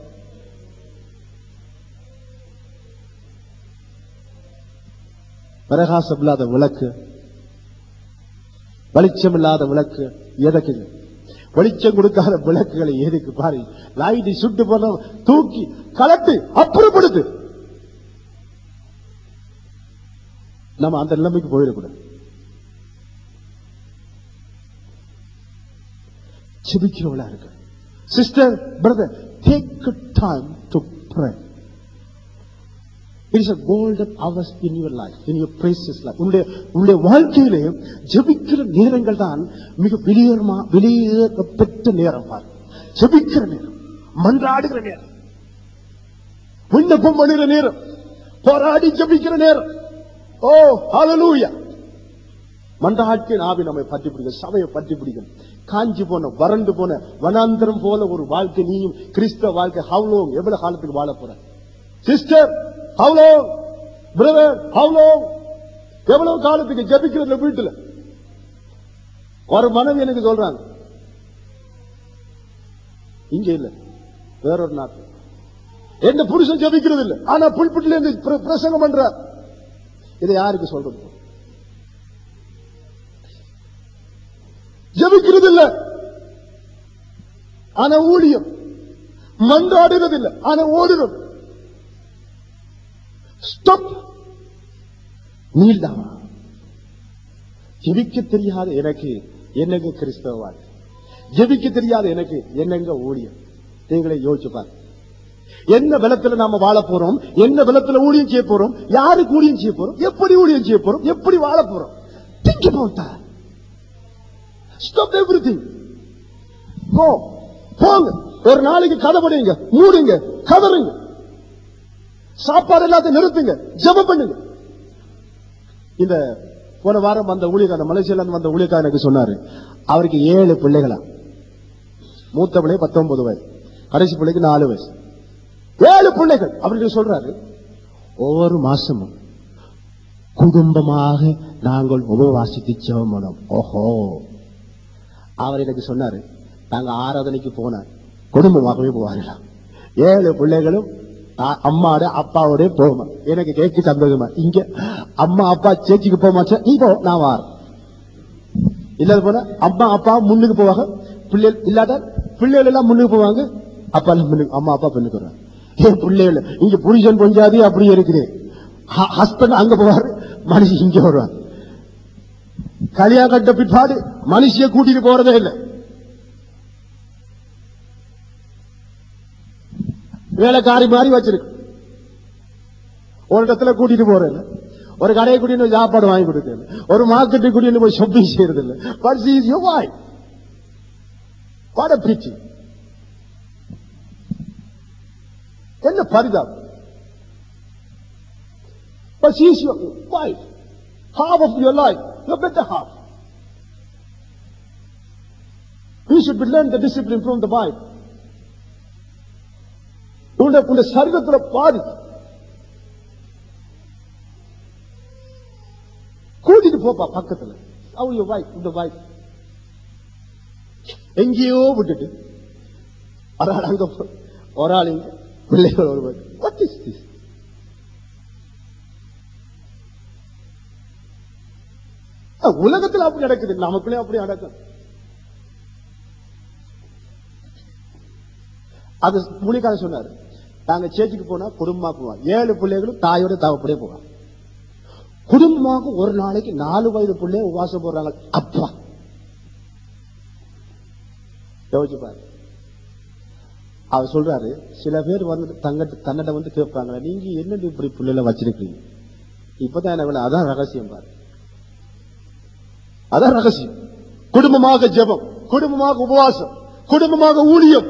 பிரகாசம் இல்லாத விளக்கு வெளிச்சம் இல்லாத விளக்கு எதற்கு வெளிச்சம் கொடுக்காத விளக்குகளை எதுக்கு பாரு லைட் சுட்டு போன தூக்கி கலட்டு அப்புறப்படுத்து நம்ம அந்த நிலைமைக்கு போயிடக்கூடாது செபிக்கிறவளா இருக்கு sister brother take time to pray It is a golden hours in your life, in your precious life. உன்னுடைய உன்னுடைய வாழ்க்கையிலே ஜெபிக்கிற நேரங்கள் தான் மிக வெளியேறமா வெளியேறப்பட்ட நேரம் பாரு ஜெபிக்கிற நேரம் மன்றாடுகிற நேரம் விண்ணப்பம் பண்ணுகிற நேரம் போராடி ஜெபிக்கிற நேரம் ஓ ஹalleluya மன்றாட்டின் ஆவி நம்மை பற்றி பிடிக்கும் சபையை பற்றி பிடிக்கும் காஞ்சி போன வறண்டு போன வனாந்தரம் போல ஒரு வாழ்க்கை நீயும் கிறிஸ்தவ வாழ்க்கை ஹவுலோ எவ்வளவு காலத்துக்கு வாழ போற சிஸ்டர் ஹவுலோ பிரதர் ஹவுலோ எவ்வளவு காலத்துக்கு ஜபிக்கிறதுல வீட்டுல ஒரு மனைவி எனக்கு சொல்றாங்க இங்க இல்ல வேறொரு நாட்டு எந்த புருஷன் ஜபிக்கிறது இல்ல ஆனா புல்பிட்டுல இருந்து பிர- பிரசங்கம் பண்றார் இதை யாருக்கு சொல்றது ஜபிக்கிறது இல்ல ஆனா ஊழியம் மன்றாடுறது இல்ல ஆனா ஓடுறது ஸ்டாப் நீல்தாமா ஜெபிக்க தெரியாத எனக்கு என்னங்க கிறிஸ்தவ வாழ்க்கை ஜெபிக்க தெரியாத எனக்கு என்னங்க ஊழியம் நீங்களே யோசிச்சு பாருங்க என்ன பலத்துல நாம வாழ போறோம் என்ன பலத்துல ஊழியம் செய்ய போறோம் யாருக்கு ஊழியம் செய்ய போறோம் எப்படி ஊழியம் செய்ய போறோம் எப்படி வாழ போறோம் think about that stop everything go போங்க ஒரு நாளைக்கு கதை படிங்க மூடுங்க கதறுங்க சாப்பாடு எல்லாத்தையும் நிறுத்துங்க ஜெபம் பண்ணுங்க இந்த போன வாரம் வந்த ஊழியக்காரன் மலேசியால இருந்து வந்த ஊழியக்காரன் எனக்கு சொன்னாரு அவருக்கு ஏழு பிள்ளைகளா மூத்த பிள்ளை பத்தொன்பது வயசு கடைசி பிள்ளைக்கு நாலு வயசு ஏழு பிள்ளைகள் அவருக்கு சொல்றாரு ஒவ்வொரு மாசமும் குடும்பமாக நாங்கள் உபவாசித்து ஜெபம் பண்ணோம் ஓஹோ அவர் எனக்கு சொன்னாரு நாங்க ஆராதனைக்கு போனார் குடும்பமாகவே போவாங்களாம் ஏழு பிள்ளைகளும் அ- அம்மாவோட அப்பாவோட போகுமா எனக்கு கேட்க சந்தோஷமா இங்க அம்மா அப்பா சேச்சிக்கு போக மாட்டேன் நீ போ நான் வாரேன் இல்லாத போனா அம்மா அப்பா முன்னுக்கு போவாங்க பிள்ளைகள் இல்லாத பிள்ளைகள் எல்லாம் முன்னுக்கு போவாங்க அப்பா எல்லாம் முன்னுக்கு அம்மா அப்பா பின்னுக்கு வருவாங்க ஏன் பிள்ளைகள் இங்க புருஷன் பொஞ்சாதி அப்படி இருக்குது ஹஸ்பண்ட் அங்க போவாரு மனுஷன் இங்க வருவாங்க கல்யாணம் கட்ட பிற்பாடு மனுஷிய கூட்டிட்டு போறதே இல்லை வேலைக்காரி மாதிரி வச்சிருக்கு ஒரு இடத்துல கூட்டிட்டு போறது ஒரு கடையை கூட்டிட்டு போய் சாப்பாடு வாங்கி கொடுக்கல ஒரு மார்க்கெட்டு கூட்டிட்டு போய் ஷாப்பிங் செய்யறது இல்ல but she is your wife what a பிச்சி என்ன பரிதாபம் But she is your wife. Half of your life. Your better half. You should be learn the discipline from the wife. உன்னுடைய உன்னுடைய சரீரத்துல பாதி கூட்டிட்டு போப்பா பக்கத்துல அவ your wife இந்த wife எங்கேயோ விட்டுட்டு ஒரு ஆள் அங்க போ- ஒரு ஆள் இங்க பிள்ளைகள் ஒரு வாட் இஸ் திஸ் உலகத்துல அப்படி நடக்குது நமக்குள்ளே அப்படி நடக்கும் அது மொழிக்கார சொன்னாரு நாங்க சேர்ச்சுக்கு போனா குடும்பமா போவோம் ஏழு பிள்ளைகளும் தாயோட தவப்படியே போவாங்க குடும்பமாக ஒரு நாளைக்கு நாலு வயது பிள்ளைய உபவாசம் போடுறாங்க அப்பா யோசிச்சு பாரு அவர் சொல்றாரு சில பேர் வந்து தங்கிட்ட தன்னிட வந்து கேட்பாங்க நீங்க என்ன இப்படி பிள்ளைல வச்சிருக்கீங்க இப்பதான் என்ன வேலை அதான் ரகசியம் பாரு அதான் ரகசியம் குடும்பமாக ஜெபம் குடும்பமாக உபவாசம் குடும்பமாக ஊழியம்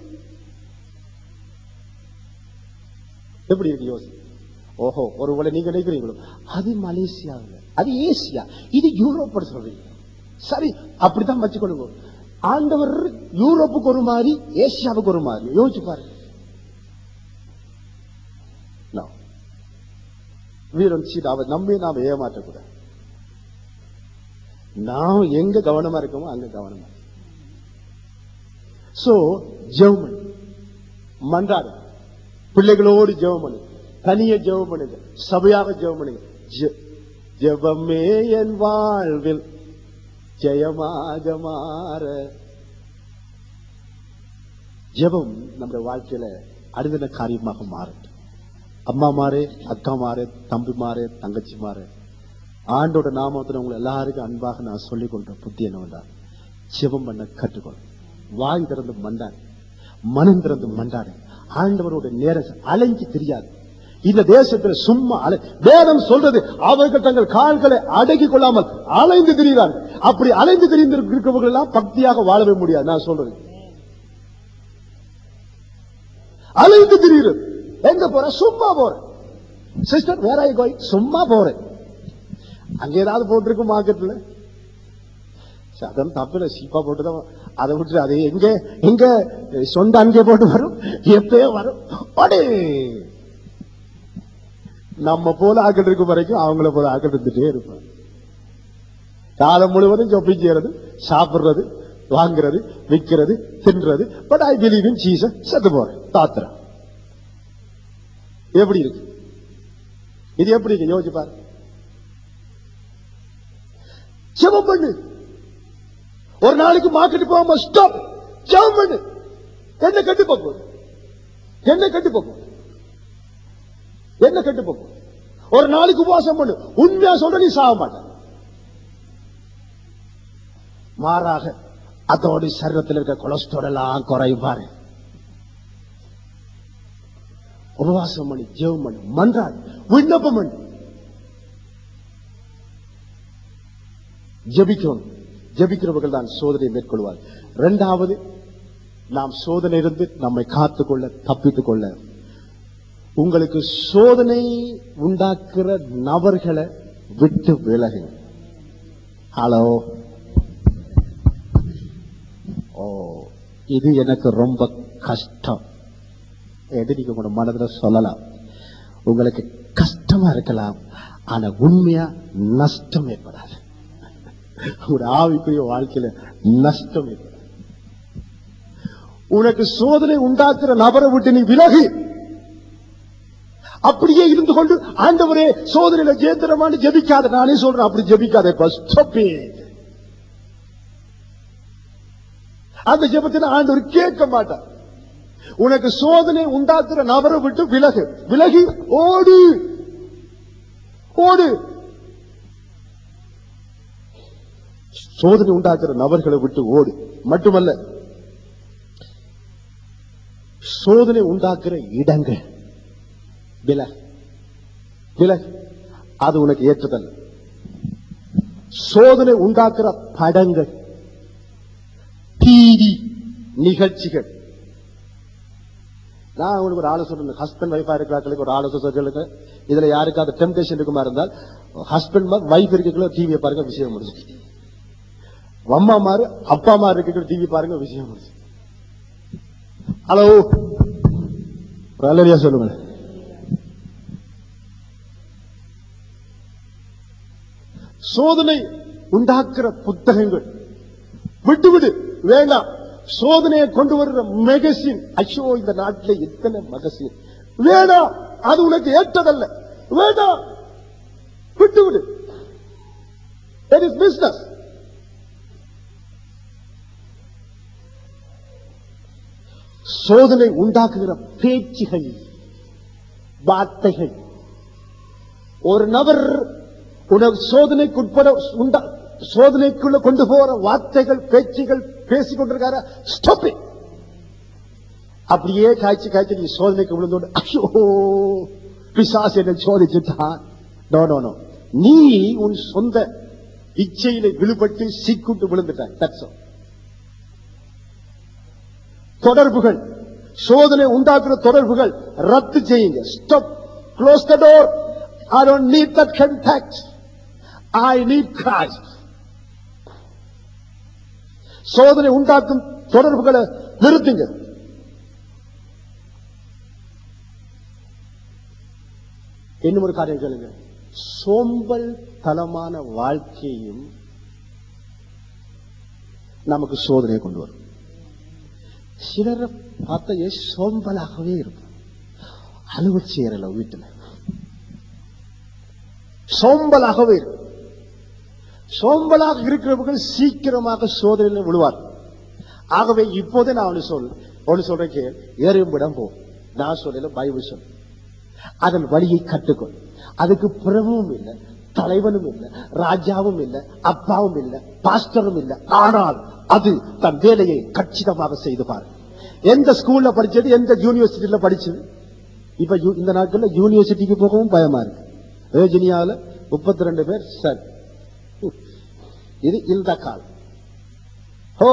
எப்படி இருக்கு யோசி ஓஹோ ஒருவேளை நீங்க நினைக்கிறீங்களோ அது மலேசியாவில் அது ஏசியா இது யூரோப் சொல்றீங்க சரி அப்படித்தான் வச்சுக்கொள்ளுங்க ஆண்டவர் யூரோப்புக்கு ஒரு மாதிரி ஏசியாவுக்கு ஒரு மாதிரி யோசிச்சு பாருங்க No. We don't cheat. அவர் நம்மை நாம் ஏமாற்றக்கூடாது நாம் எங்க கவனமா இருக்கோமோ அங்க கவனமா சோ ஜெவமன் மன்றாடு பிள்ளைகளோடு ஜெபம் பண்ணுங்க தனிய ஜெபம் பண்ணுங்க சபையாக ஜெபம் பண்ணுங்க ஜெ- ஜெபமே என் வாழ்வில் ஜெயமாக மாற ஜெபம் நம்முடைய வாழ்க்கையில அருந்தின காரியமாக மாறட்டும் அம்மா மாறு அக்கா மாறு தம்பி மாறு தங்கச்சி மாறு ஆண்டோட நாமத்துல உங்களை எல்லாருக்கும் அன்பாக நான் சொல்லிக் கொண்ட புத்தி என்னவென்றா ஜெபம் பண்ண கற்றுக்கொள் வாய் திறந்து மண்டாடு மனம் திறந்து மண்டாடு ஆண்டவரோட நேரம் அலைஞ்சு தெரியாது இந்த தேசத்துல சும்மா அலை வேதம் சொல்றது அவர்கள் தங்கள் கால்களை அடக்கிக் கொள்ளாமல் அலைந்து திரிகிறார்கள் அப்படி அலைந்து திரிந்து இருக்கிறவர்கள் எல்லாம் பக்தியாக வாழவே முடியாது நான் சொல்றது அலைந்து திரிகிறது எங்க போற சும்மா போறேன் சிஸ்டர் வேற கோய் சும்மா போறேன் அங்க ஏதாவது போட்டிருக்கும் மார்க்கெட்ல அதன் தப்பில சீப்பா போட்டுதான் அதை விட்டு அது எங்க எங்க சொந்த அங்கே போட்டு வரும் எப்பயோ வரும் அடே நம்ம போல ஆக்கள் இருக்கும் வரைக்கும் அவங்கள போல ஆக்கள் இருந்துட்டே இருப்பாங்க காலம் முழுவதும் சொப்பி செய்யறது சாப்பிடுறது வாங்குறது விற்கிறது தின்றது பட் ஐ பிலீவ் இன் சீச செத்து போறேன் தாத்திர எப்படி இருக்கு இது எப்படி இருக்கு யோசிச்சு பாரு ஜெபம் பண்ணு ஒரு நாளைக்கு மார்க்கெட் போகாம ஸ்டாப் ஜெபம் பண்ணு என்ன கட்டு போகும் என்ன கட்டு போகும் என்ன கட்டு போகும் ஒரு நாளைக்கு உபவாசம் பண்ணு உண்மையா சொல்ற நீ சாக மாட்ட மாறாக அதோட சரீரத்தில் இருக்க கொலஸ்ட்ரால் எல்லாம் குறையும் பாரு உபவாசம் பண்ணி ஜெபம் பண்ணு மன்றாடு விண்ணப்பம் பண்ணு ஜெபிக்கணும் ஜெபிக்கிறவர்கள் தான் சோதனை மேற்கொள்வார் இரண்டாவது நாம் சோதனை இருந்து நம்மை காத்துக்கொள்ள தப்பித்துக் கொள்ள உங்களுக்கு சோதனை உண்டாக்குற நபர்களை விட்டு விலகுங்க ஹலோ ஓ இது எனக்கு ரொம்ப கஷ்டம் எது நீங்க உங்களோட மனதுல சொல்லலாம் உங்களுக்கு கஷ்டமா இருக்கலாம் ஆனா உண்மையா நஷ்டம் ஏற்படாது ஒரு ஆவிக்குரிய வாழ்க்கையில நஷ்டம் ஏற்படாது உனக்கு சோதனை உண்டாக்குற நபரை விட்டு நீ விலகு அப்படியே இருந்து கொண்டு ஆண்டவரே சோதனையில ஜெயத்திரமான ஜெபிக்காத நானே சொல்றேன் அப்படி ஜெபிக்காத இப்ப stop it. அந்த ஜெபத்தின ஆண்டவர் கேட்க மாட்டார் உனக்கு சோதனை உண்டாக்குற நபரை விட்டு விலகு விலகி ஓடு ஓடு சோதனை உண்டாக்குற நபர்களை விட்டு ஓடு மட்டுமல்ல சோதனை உண்டாக்குற இடங்கள் விலகு விலகு அது உனக்கு ஏற்றதல்ல சோதனை உண்டாக்குற படங்கள் டிவி நிகழ்ச்சிகள் நான் உங்களுக்கு ஒரு ஆலோசனை ஹஸ்பண்ட் வைஃபா இருக்கிறார்களுக்கு ஒரு ஆலோசனை சொல்லுங்க இதுல யாருக்காவது டெம்டேஷன் இருக்குமா இருந்தால் ஹஸ்பண்ட் வைஃப் இருக்கிற டிவியை பாருங்க விஷயம் முடிஞ்சு அம்மா மாறு அப்பா மாறு இருக்கிற டிவி பாருங்க விஷயம் முடிஞ்சு ஹலோ அலரியா சொல்லுங்க சோதனை உண்டாக்குற புத்தகங்கள் விட்டு விடு வேண்டாம் சோதனையை கொண்டு வருகிற மெகசின் ஐயோ இந்த நாட்டில் எத்தனை மகசின் வேண்டாம் அது உனக்கு ஏற்றதல்ல வேண்டாம் விட்டு விடு இட் இஸ் பிசினஸ் சோதனை உண்டாக்குகிற பேச்சுகள் வார்த்தைகள் ஒரு நபர் உனக்கு சோதனைக்குட்பட உண்டா சோதனைக்குள்ள கொண்டு போற வார்த்தைகள் பேச்சுகள் பேசிக் கொண்டிருக்கார ஸ்டாப் அப்படியே காய்ச்சி காய்ச்சி நீ சோதனைக்கு விழுந்தோடு ஐயோ பிசாசு என்னை சோதிச்சுட்டான் நோ நோ நோ நீ உன் சொந்த இச்சையில விழுபட்டு சிக்குண்டு விழுந்துட்டாய் தட்ஸ் all. தொடர்புகள் சோதனை உண்டாக்குற தொடர்புகள் ரத்து செய்யுங்க stop close the door I don't need that contact I need Christ சோதனை உண்டாக்கும் தொடர்புகளை நிறுத்துங்க இன்னும் ஒரு காரியம் கேளுங்க சோம்பல் தலமான வாழ்க்கையும் நமக்கு சோதனையை கொண்டு வரும் சிலரை பார்த்த சோம்பலாகவே இருக்கும் அலுவல் செய்யறல வீட்டுல சோம்பலாகவே இருக்கும் சோம்பலாக இருக்கிறவர்கள் சீக்கிரமாக சோதனையில் விழுவார் ஆகவே இப்போதே நான் ஒன்று சொல் ஒன்று சொல்றேன் கேள் எறும்பிடம் போ நான் சொல்லல பைபிள் சொல் அதன் வழியை கற்றுக்கொள் அதுக்கு பிரபுவும் இல்லை தலைவனும் இல்லை ராஜாவும் இல்லை அப்பாவும் இல்லை பாஸ்டரும் இல்லை ஆனால் அது தன் வேலையை கச்சிதமாக செய்து பாரு எந்த ஸ்கூல்ல படிச்சது எந்த யூனிவர்சிட்டியில படிச்சது இப்ப யூ- இந்த நாட்கள்ல யூனிவர்சிட்டிக்கு போகவும் பயமா இருக்கு வேர்ஜினியாவில் முப்பத்தி ரெண்டு பேர் சார் இது இந்த காலம் ஹோ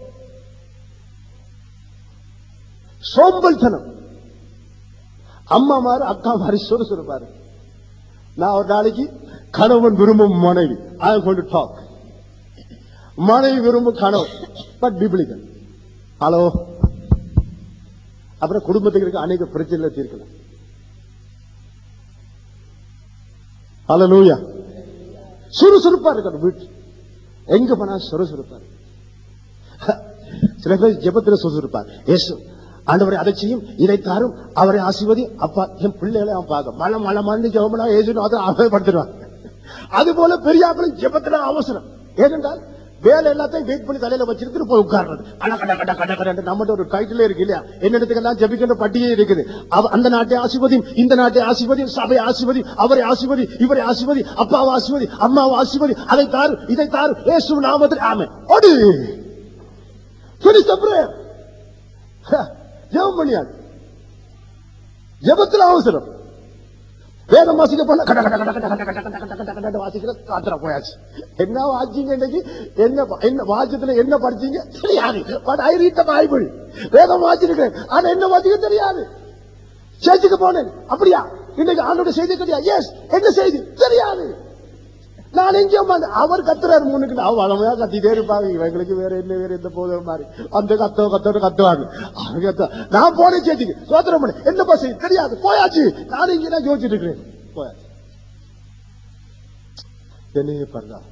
சோம்பல்தனம் அம்மா மாறு அக்கா மாறி சுறுசுறுப்பாரு நான் ஒரு நாளைக்கு கணவன் விரும்பும் மனைவி ஐ கொண்டு டாக் மனைவி விரும்பும் கணவன் பட் பிபிளிக்கல் ஹலோ அப்புறம் குடும்பத்துக்கு இருக்க அநேக பிரச்சனைகளை தீர்க்கலாம் ஹalleluya சுறுசுறுப்பா இருக்கணும் வீட்டு எங்க போனா சுறுசுறுப்பா இருக்கு. சில பேர் ஜெபத்துல சுறுசுறுப்பார் இயேசு ஆண்டவரை அதை செய்யும் இதை தாரும் அவரை ஆசிர்வதி அப்பா என் பிள்ளைகளை அவன் பார்க்க மழை மழை மண்ணு ஜெபம்னா ஏசு அதை அவப்படுத்துறான் அது போல பெரியாக்களும் ஜெபத்துல அவசரம் ஏனென்றால் வேலை எல்லாத்தையும் வெயிட் பண்ணி தலையில வச்சிருக்கு போய் உட்கார்றது அட கட கட கட கட நம்மகிட்ட ஒரு டைட்டில் இருக்கு இல்லையா என்னிடத்துக்கெல்லாம் ஜெபிக்கின்ற பட்டியே இருக்குது அவ- அந்த நாட்டை ஆசிர்வதியும் இந்த நாட்டை ஆசிர்வதியும் சபை ஆசிர்வதி அவரை ஆசிர்வதி இவரை ஆசிர்வதி அப்பாவை ஆசிர்வதி அம்மாவை ஆசிர்வதி அதை தாரு இதை தாரு இயேசு நாமத்தில் ஆமே ஓடு Finish the prayer. ஜெபம் பண்ணியாள் ஜெபத்துல அவசரம் வேதம் வாசிக்க போல கட கட கட கட கட கட கட கட கட கட வாசிக்கிற காத்திர போயாச்சு என்ன வாசிங்க இன்னைக்கு என்ன என்ன வாசியத்துல என்ன படிச்சீங்க தெரியாது but I read the Bible வேதம் வாசிக்கிறேன் ஆனா என்ன வாசிக்க தெரியாது சேர்ச்சுக்கு போனேன் அப்படியா இன்னைக்கு ஆண்டோட செய்தி கிடையாது எஸ் என்ன செய்தி தெரியாது நான் எங்கேயோ மாட்டேன். அவர் கத்துறாரு முன்னுக்கு நான் வளமையா கத்திட்டே இருப்பாங்க இவங்களுக்கு வேற என்ன வேற எந்த போதும் மாதிரி அந்த கத்தோ கத்தோ கத்துவாங்க அவங்க கத்த நான் போனேன் சேர்த்துக்கு சோத்திரம் பண்ண என்ன பஸ் தெரியாது போயாச்சு நான் இங்க தான் யோசிச்சுட்டு இருக்கிறேன் போயாச்சு என்னையே பாருங்க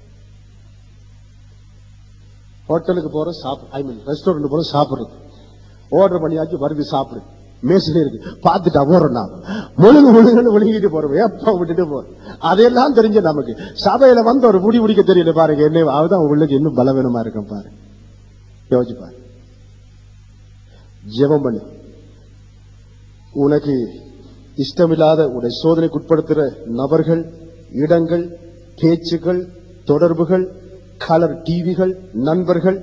ஹோட்டலுக்கு போற சாப்பிடு ஐ மீன் ரெஸ்டாரண்ட் போற சாப்பிடுறது ஆர்டர் பண்ணியாச்சு வருது சாப்பிடு மேசிலே இருக்கு பார்த்துட்டா போறோம் நான் முழுங்கு முழுங்குன்னு முழுங்கிட்டு போறோம் எப்ப விட்டுட்டு போறோம் அதெல்லாம் தெரிஞ்ச நமக்கு சபையில வந்து ஒரு முடி முடிக்க தெரியல பாருங்க என்ன அதுதான் உள்ளுக்கு இன்னும் பலவீனமா இருக்கும் பாரு யோசிச்சு பாரு ஜெபம் பண்ணு உனக்கு இஷ்டமில்லாத உன்னை சோதனைக்கு உட்படுத்துற நபர்கள் இடங்கள் பேச்சுகள் தொடர்புகள் கலர் டிவிகள் நண்பர்கள்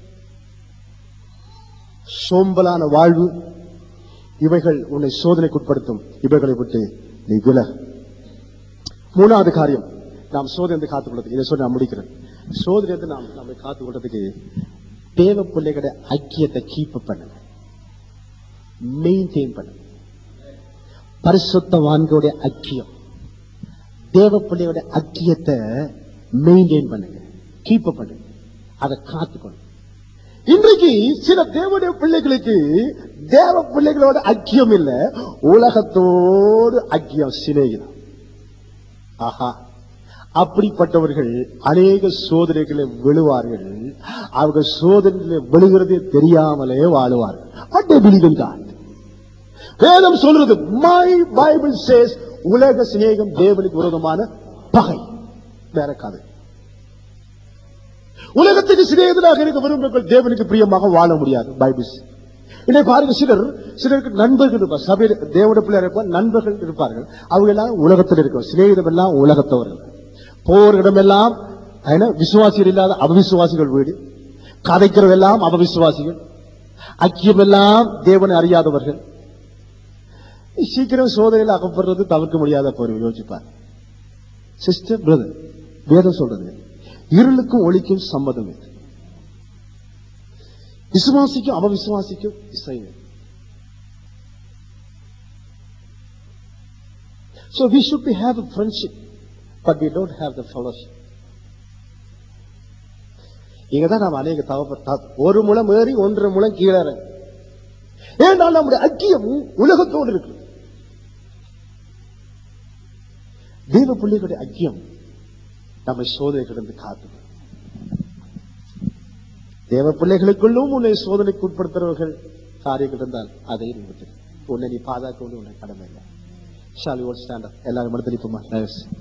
சோம்பலான வாழ்வு இவைகள் உன்னை சோதனைக்கு உட்படுத்தும் இவைகளை விட்டு நீ வில மூணாவது காரியம் நாம் சோதனை காத்துக் கொள்றது இதை சொல்லி நான் முடிக்கிறேன் சோதனை வந்து நாம் நம்மை காத்துக் கொள்றதுக்கு தேவ பிள்ளைகளோட ஐக்கியத்தை கீப் பண்ணுங்க மெயின்டைன் பண்ணுங்க பரிசுத்தவான்களுடைய ஐக்கியம் தேவ பிள்ளையோட ஐக்கியத்தை மெயின்டைன் பண்ணுங்க கீப் பண்ணுங்க அதை காத்துக்கணும் இன்றைக்கு சில தேவனுடைய பிள்ளைகளுக்கு தேவ பிள்ளைகளோட ஐக்கியம் இல்ல உலகத்தோடு ஐக்கியம் சிநேகிதம் ஆஹா அப்படிப்பட்டவர்கள் அநேக சோதனைகளை விழுவார்கள் அவங்க சோதனைகளை விழுகிறதே தெரியாமலே வாழுவார்கள் What they believe in God. வேதம் சொல்றது மை பைபிள் சேஸ் உலக சிநேகம் தேவனுக்கு விரோதமான பகை வேற கதை உலகத்துக்கு சிநேகிதனாக இருக்க விரும்புகள் தேவனுக்கு பிரியமாக வாழ முடியாது பைபிள் இதை பாருங்க சிலர் சிலருக்கு நண்பர்கள் இருப்பார் சபையில் தேவட பிள்ளையார் இருப்பார் நண்பர்கள் இருப்பார்கள் அவங்க எல்லாம் உலகத்தில் இருக்கும் சிநேகிதம் எல்லாம் உலகத்தவர்கள் போரிடமெல்லாம் என்ன விசுவாசிகள் இல்லாத அவிசுவாசிகள் வீடு கதைக்கிறதெல்லாம் அவவிசுவாசிகள் ஐக்கியம் எல்லாம் தேவனை அறியாதவர்கள் சீக்கிரம் சோதனையில் அகப்படுறது தவிர்க்க முடியாத போர் யோசிப்பார் சிஸ்டர் பிரதர் வேதம் சொல்றது இருளுக்கும் ஒளிக்கும் சம்மதம் இது விசுவாசிக்கும் அவவிசுவாசிக்கும் இசை So we should be have a friendship, but we don't have the fellowship. இங்கதான் நாம் அநேக தவப்ப ஒரு முளம் ஏறி ஒன்றரை முளம் கீழே இறங்கு. ஏன்னா நம்முடைய ஐக்கியம் உலகத்தோடு இருக்கு தேவ பிள்ளைகளுடைய ஐக்கியம் நம்மை சோதனைகளிலிருந்து காத்து தேவ பிள்ளைகளுக்குள்ளும் உன்னை சோதனைக்கு உட்படுத்துறவர்கள் காரியங்கள் இருந்தால் அதை நிறுத்து உன்னை நீ பாதுகாக்க வேண்டிய உன்னை கடமை இல்லை ஷாலி ஓட் ஸ்டாண்ட் எல்லாரும் மனதில்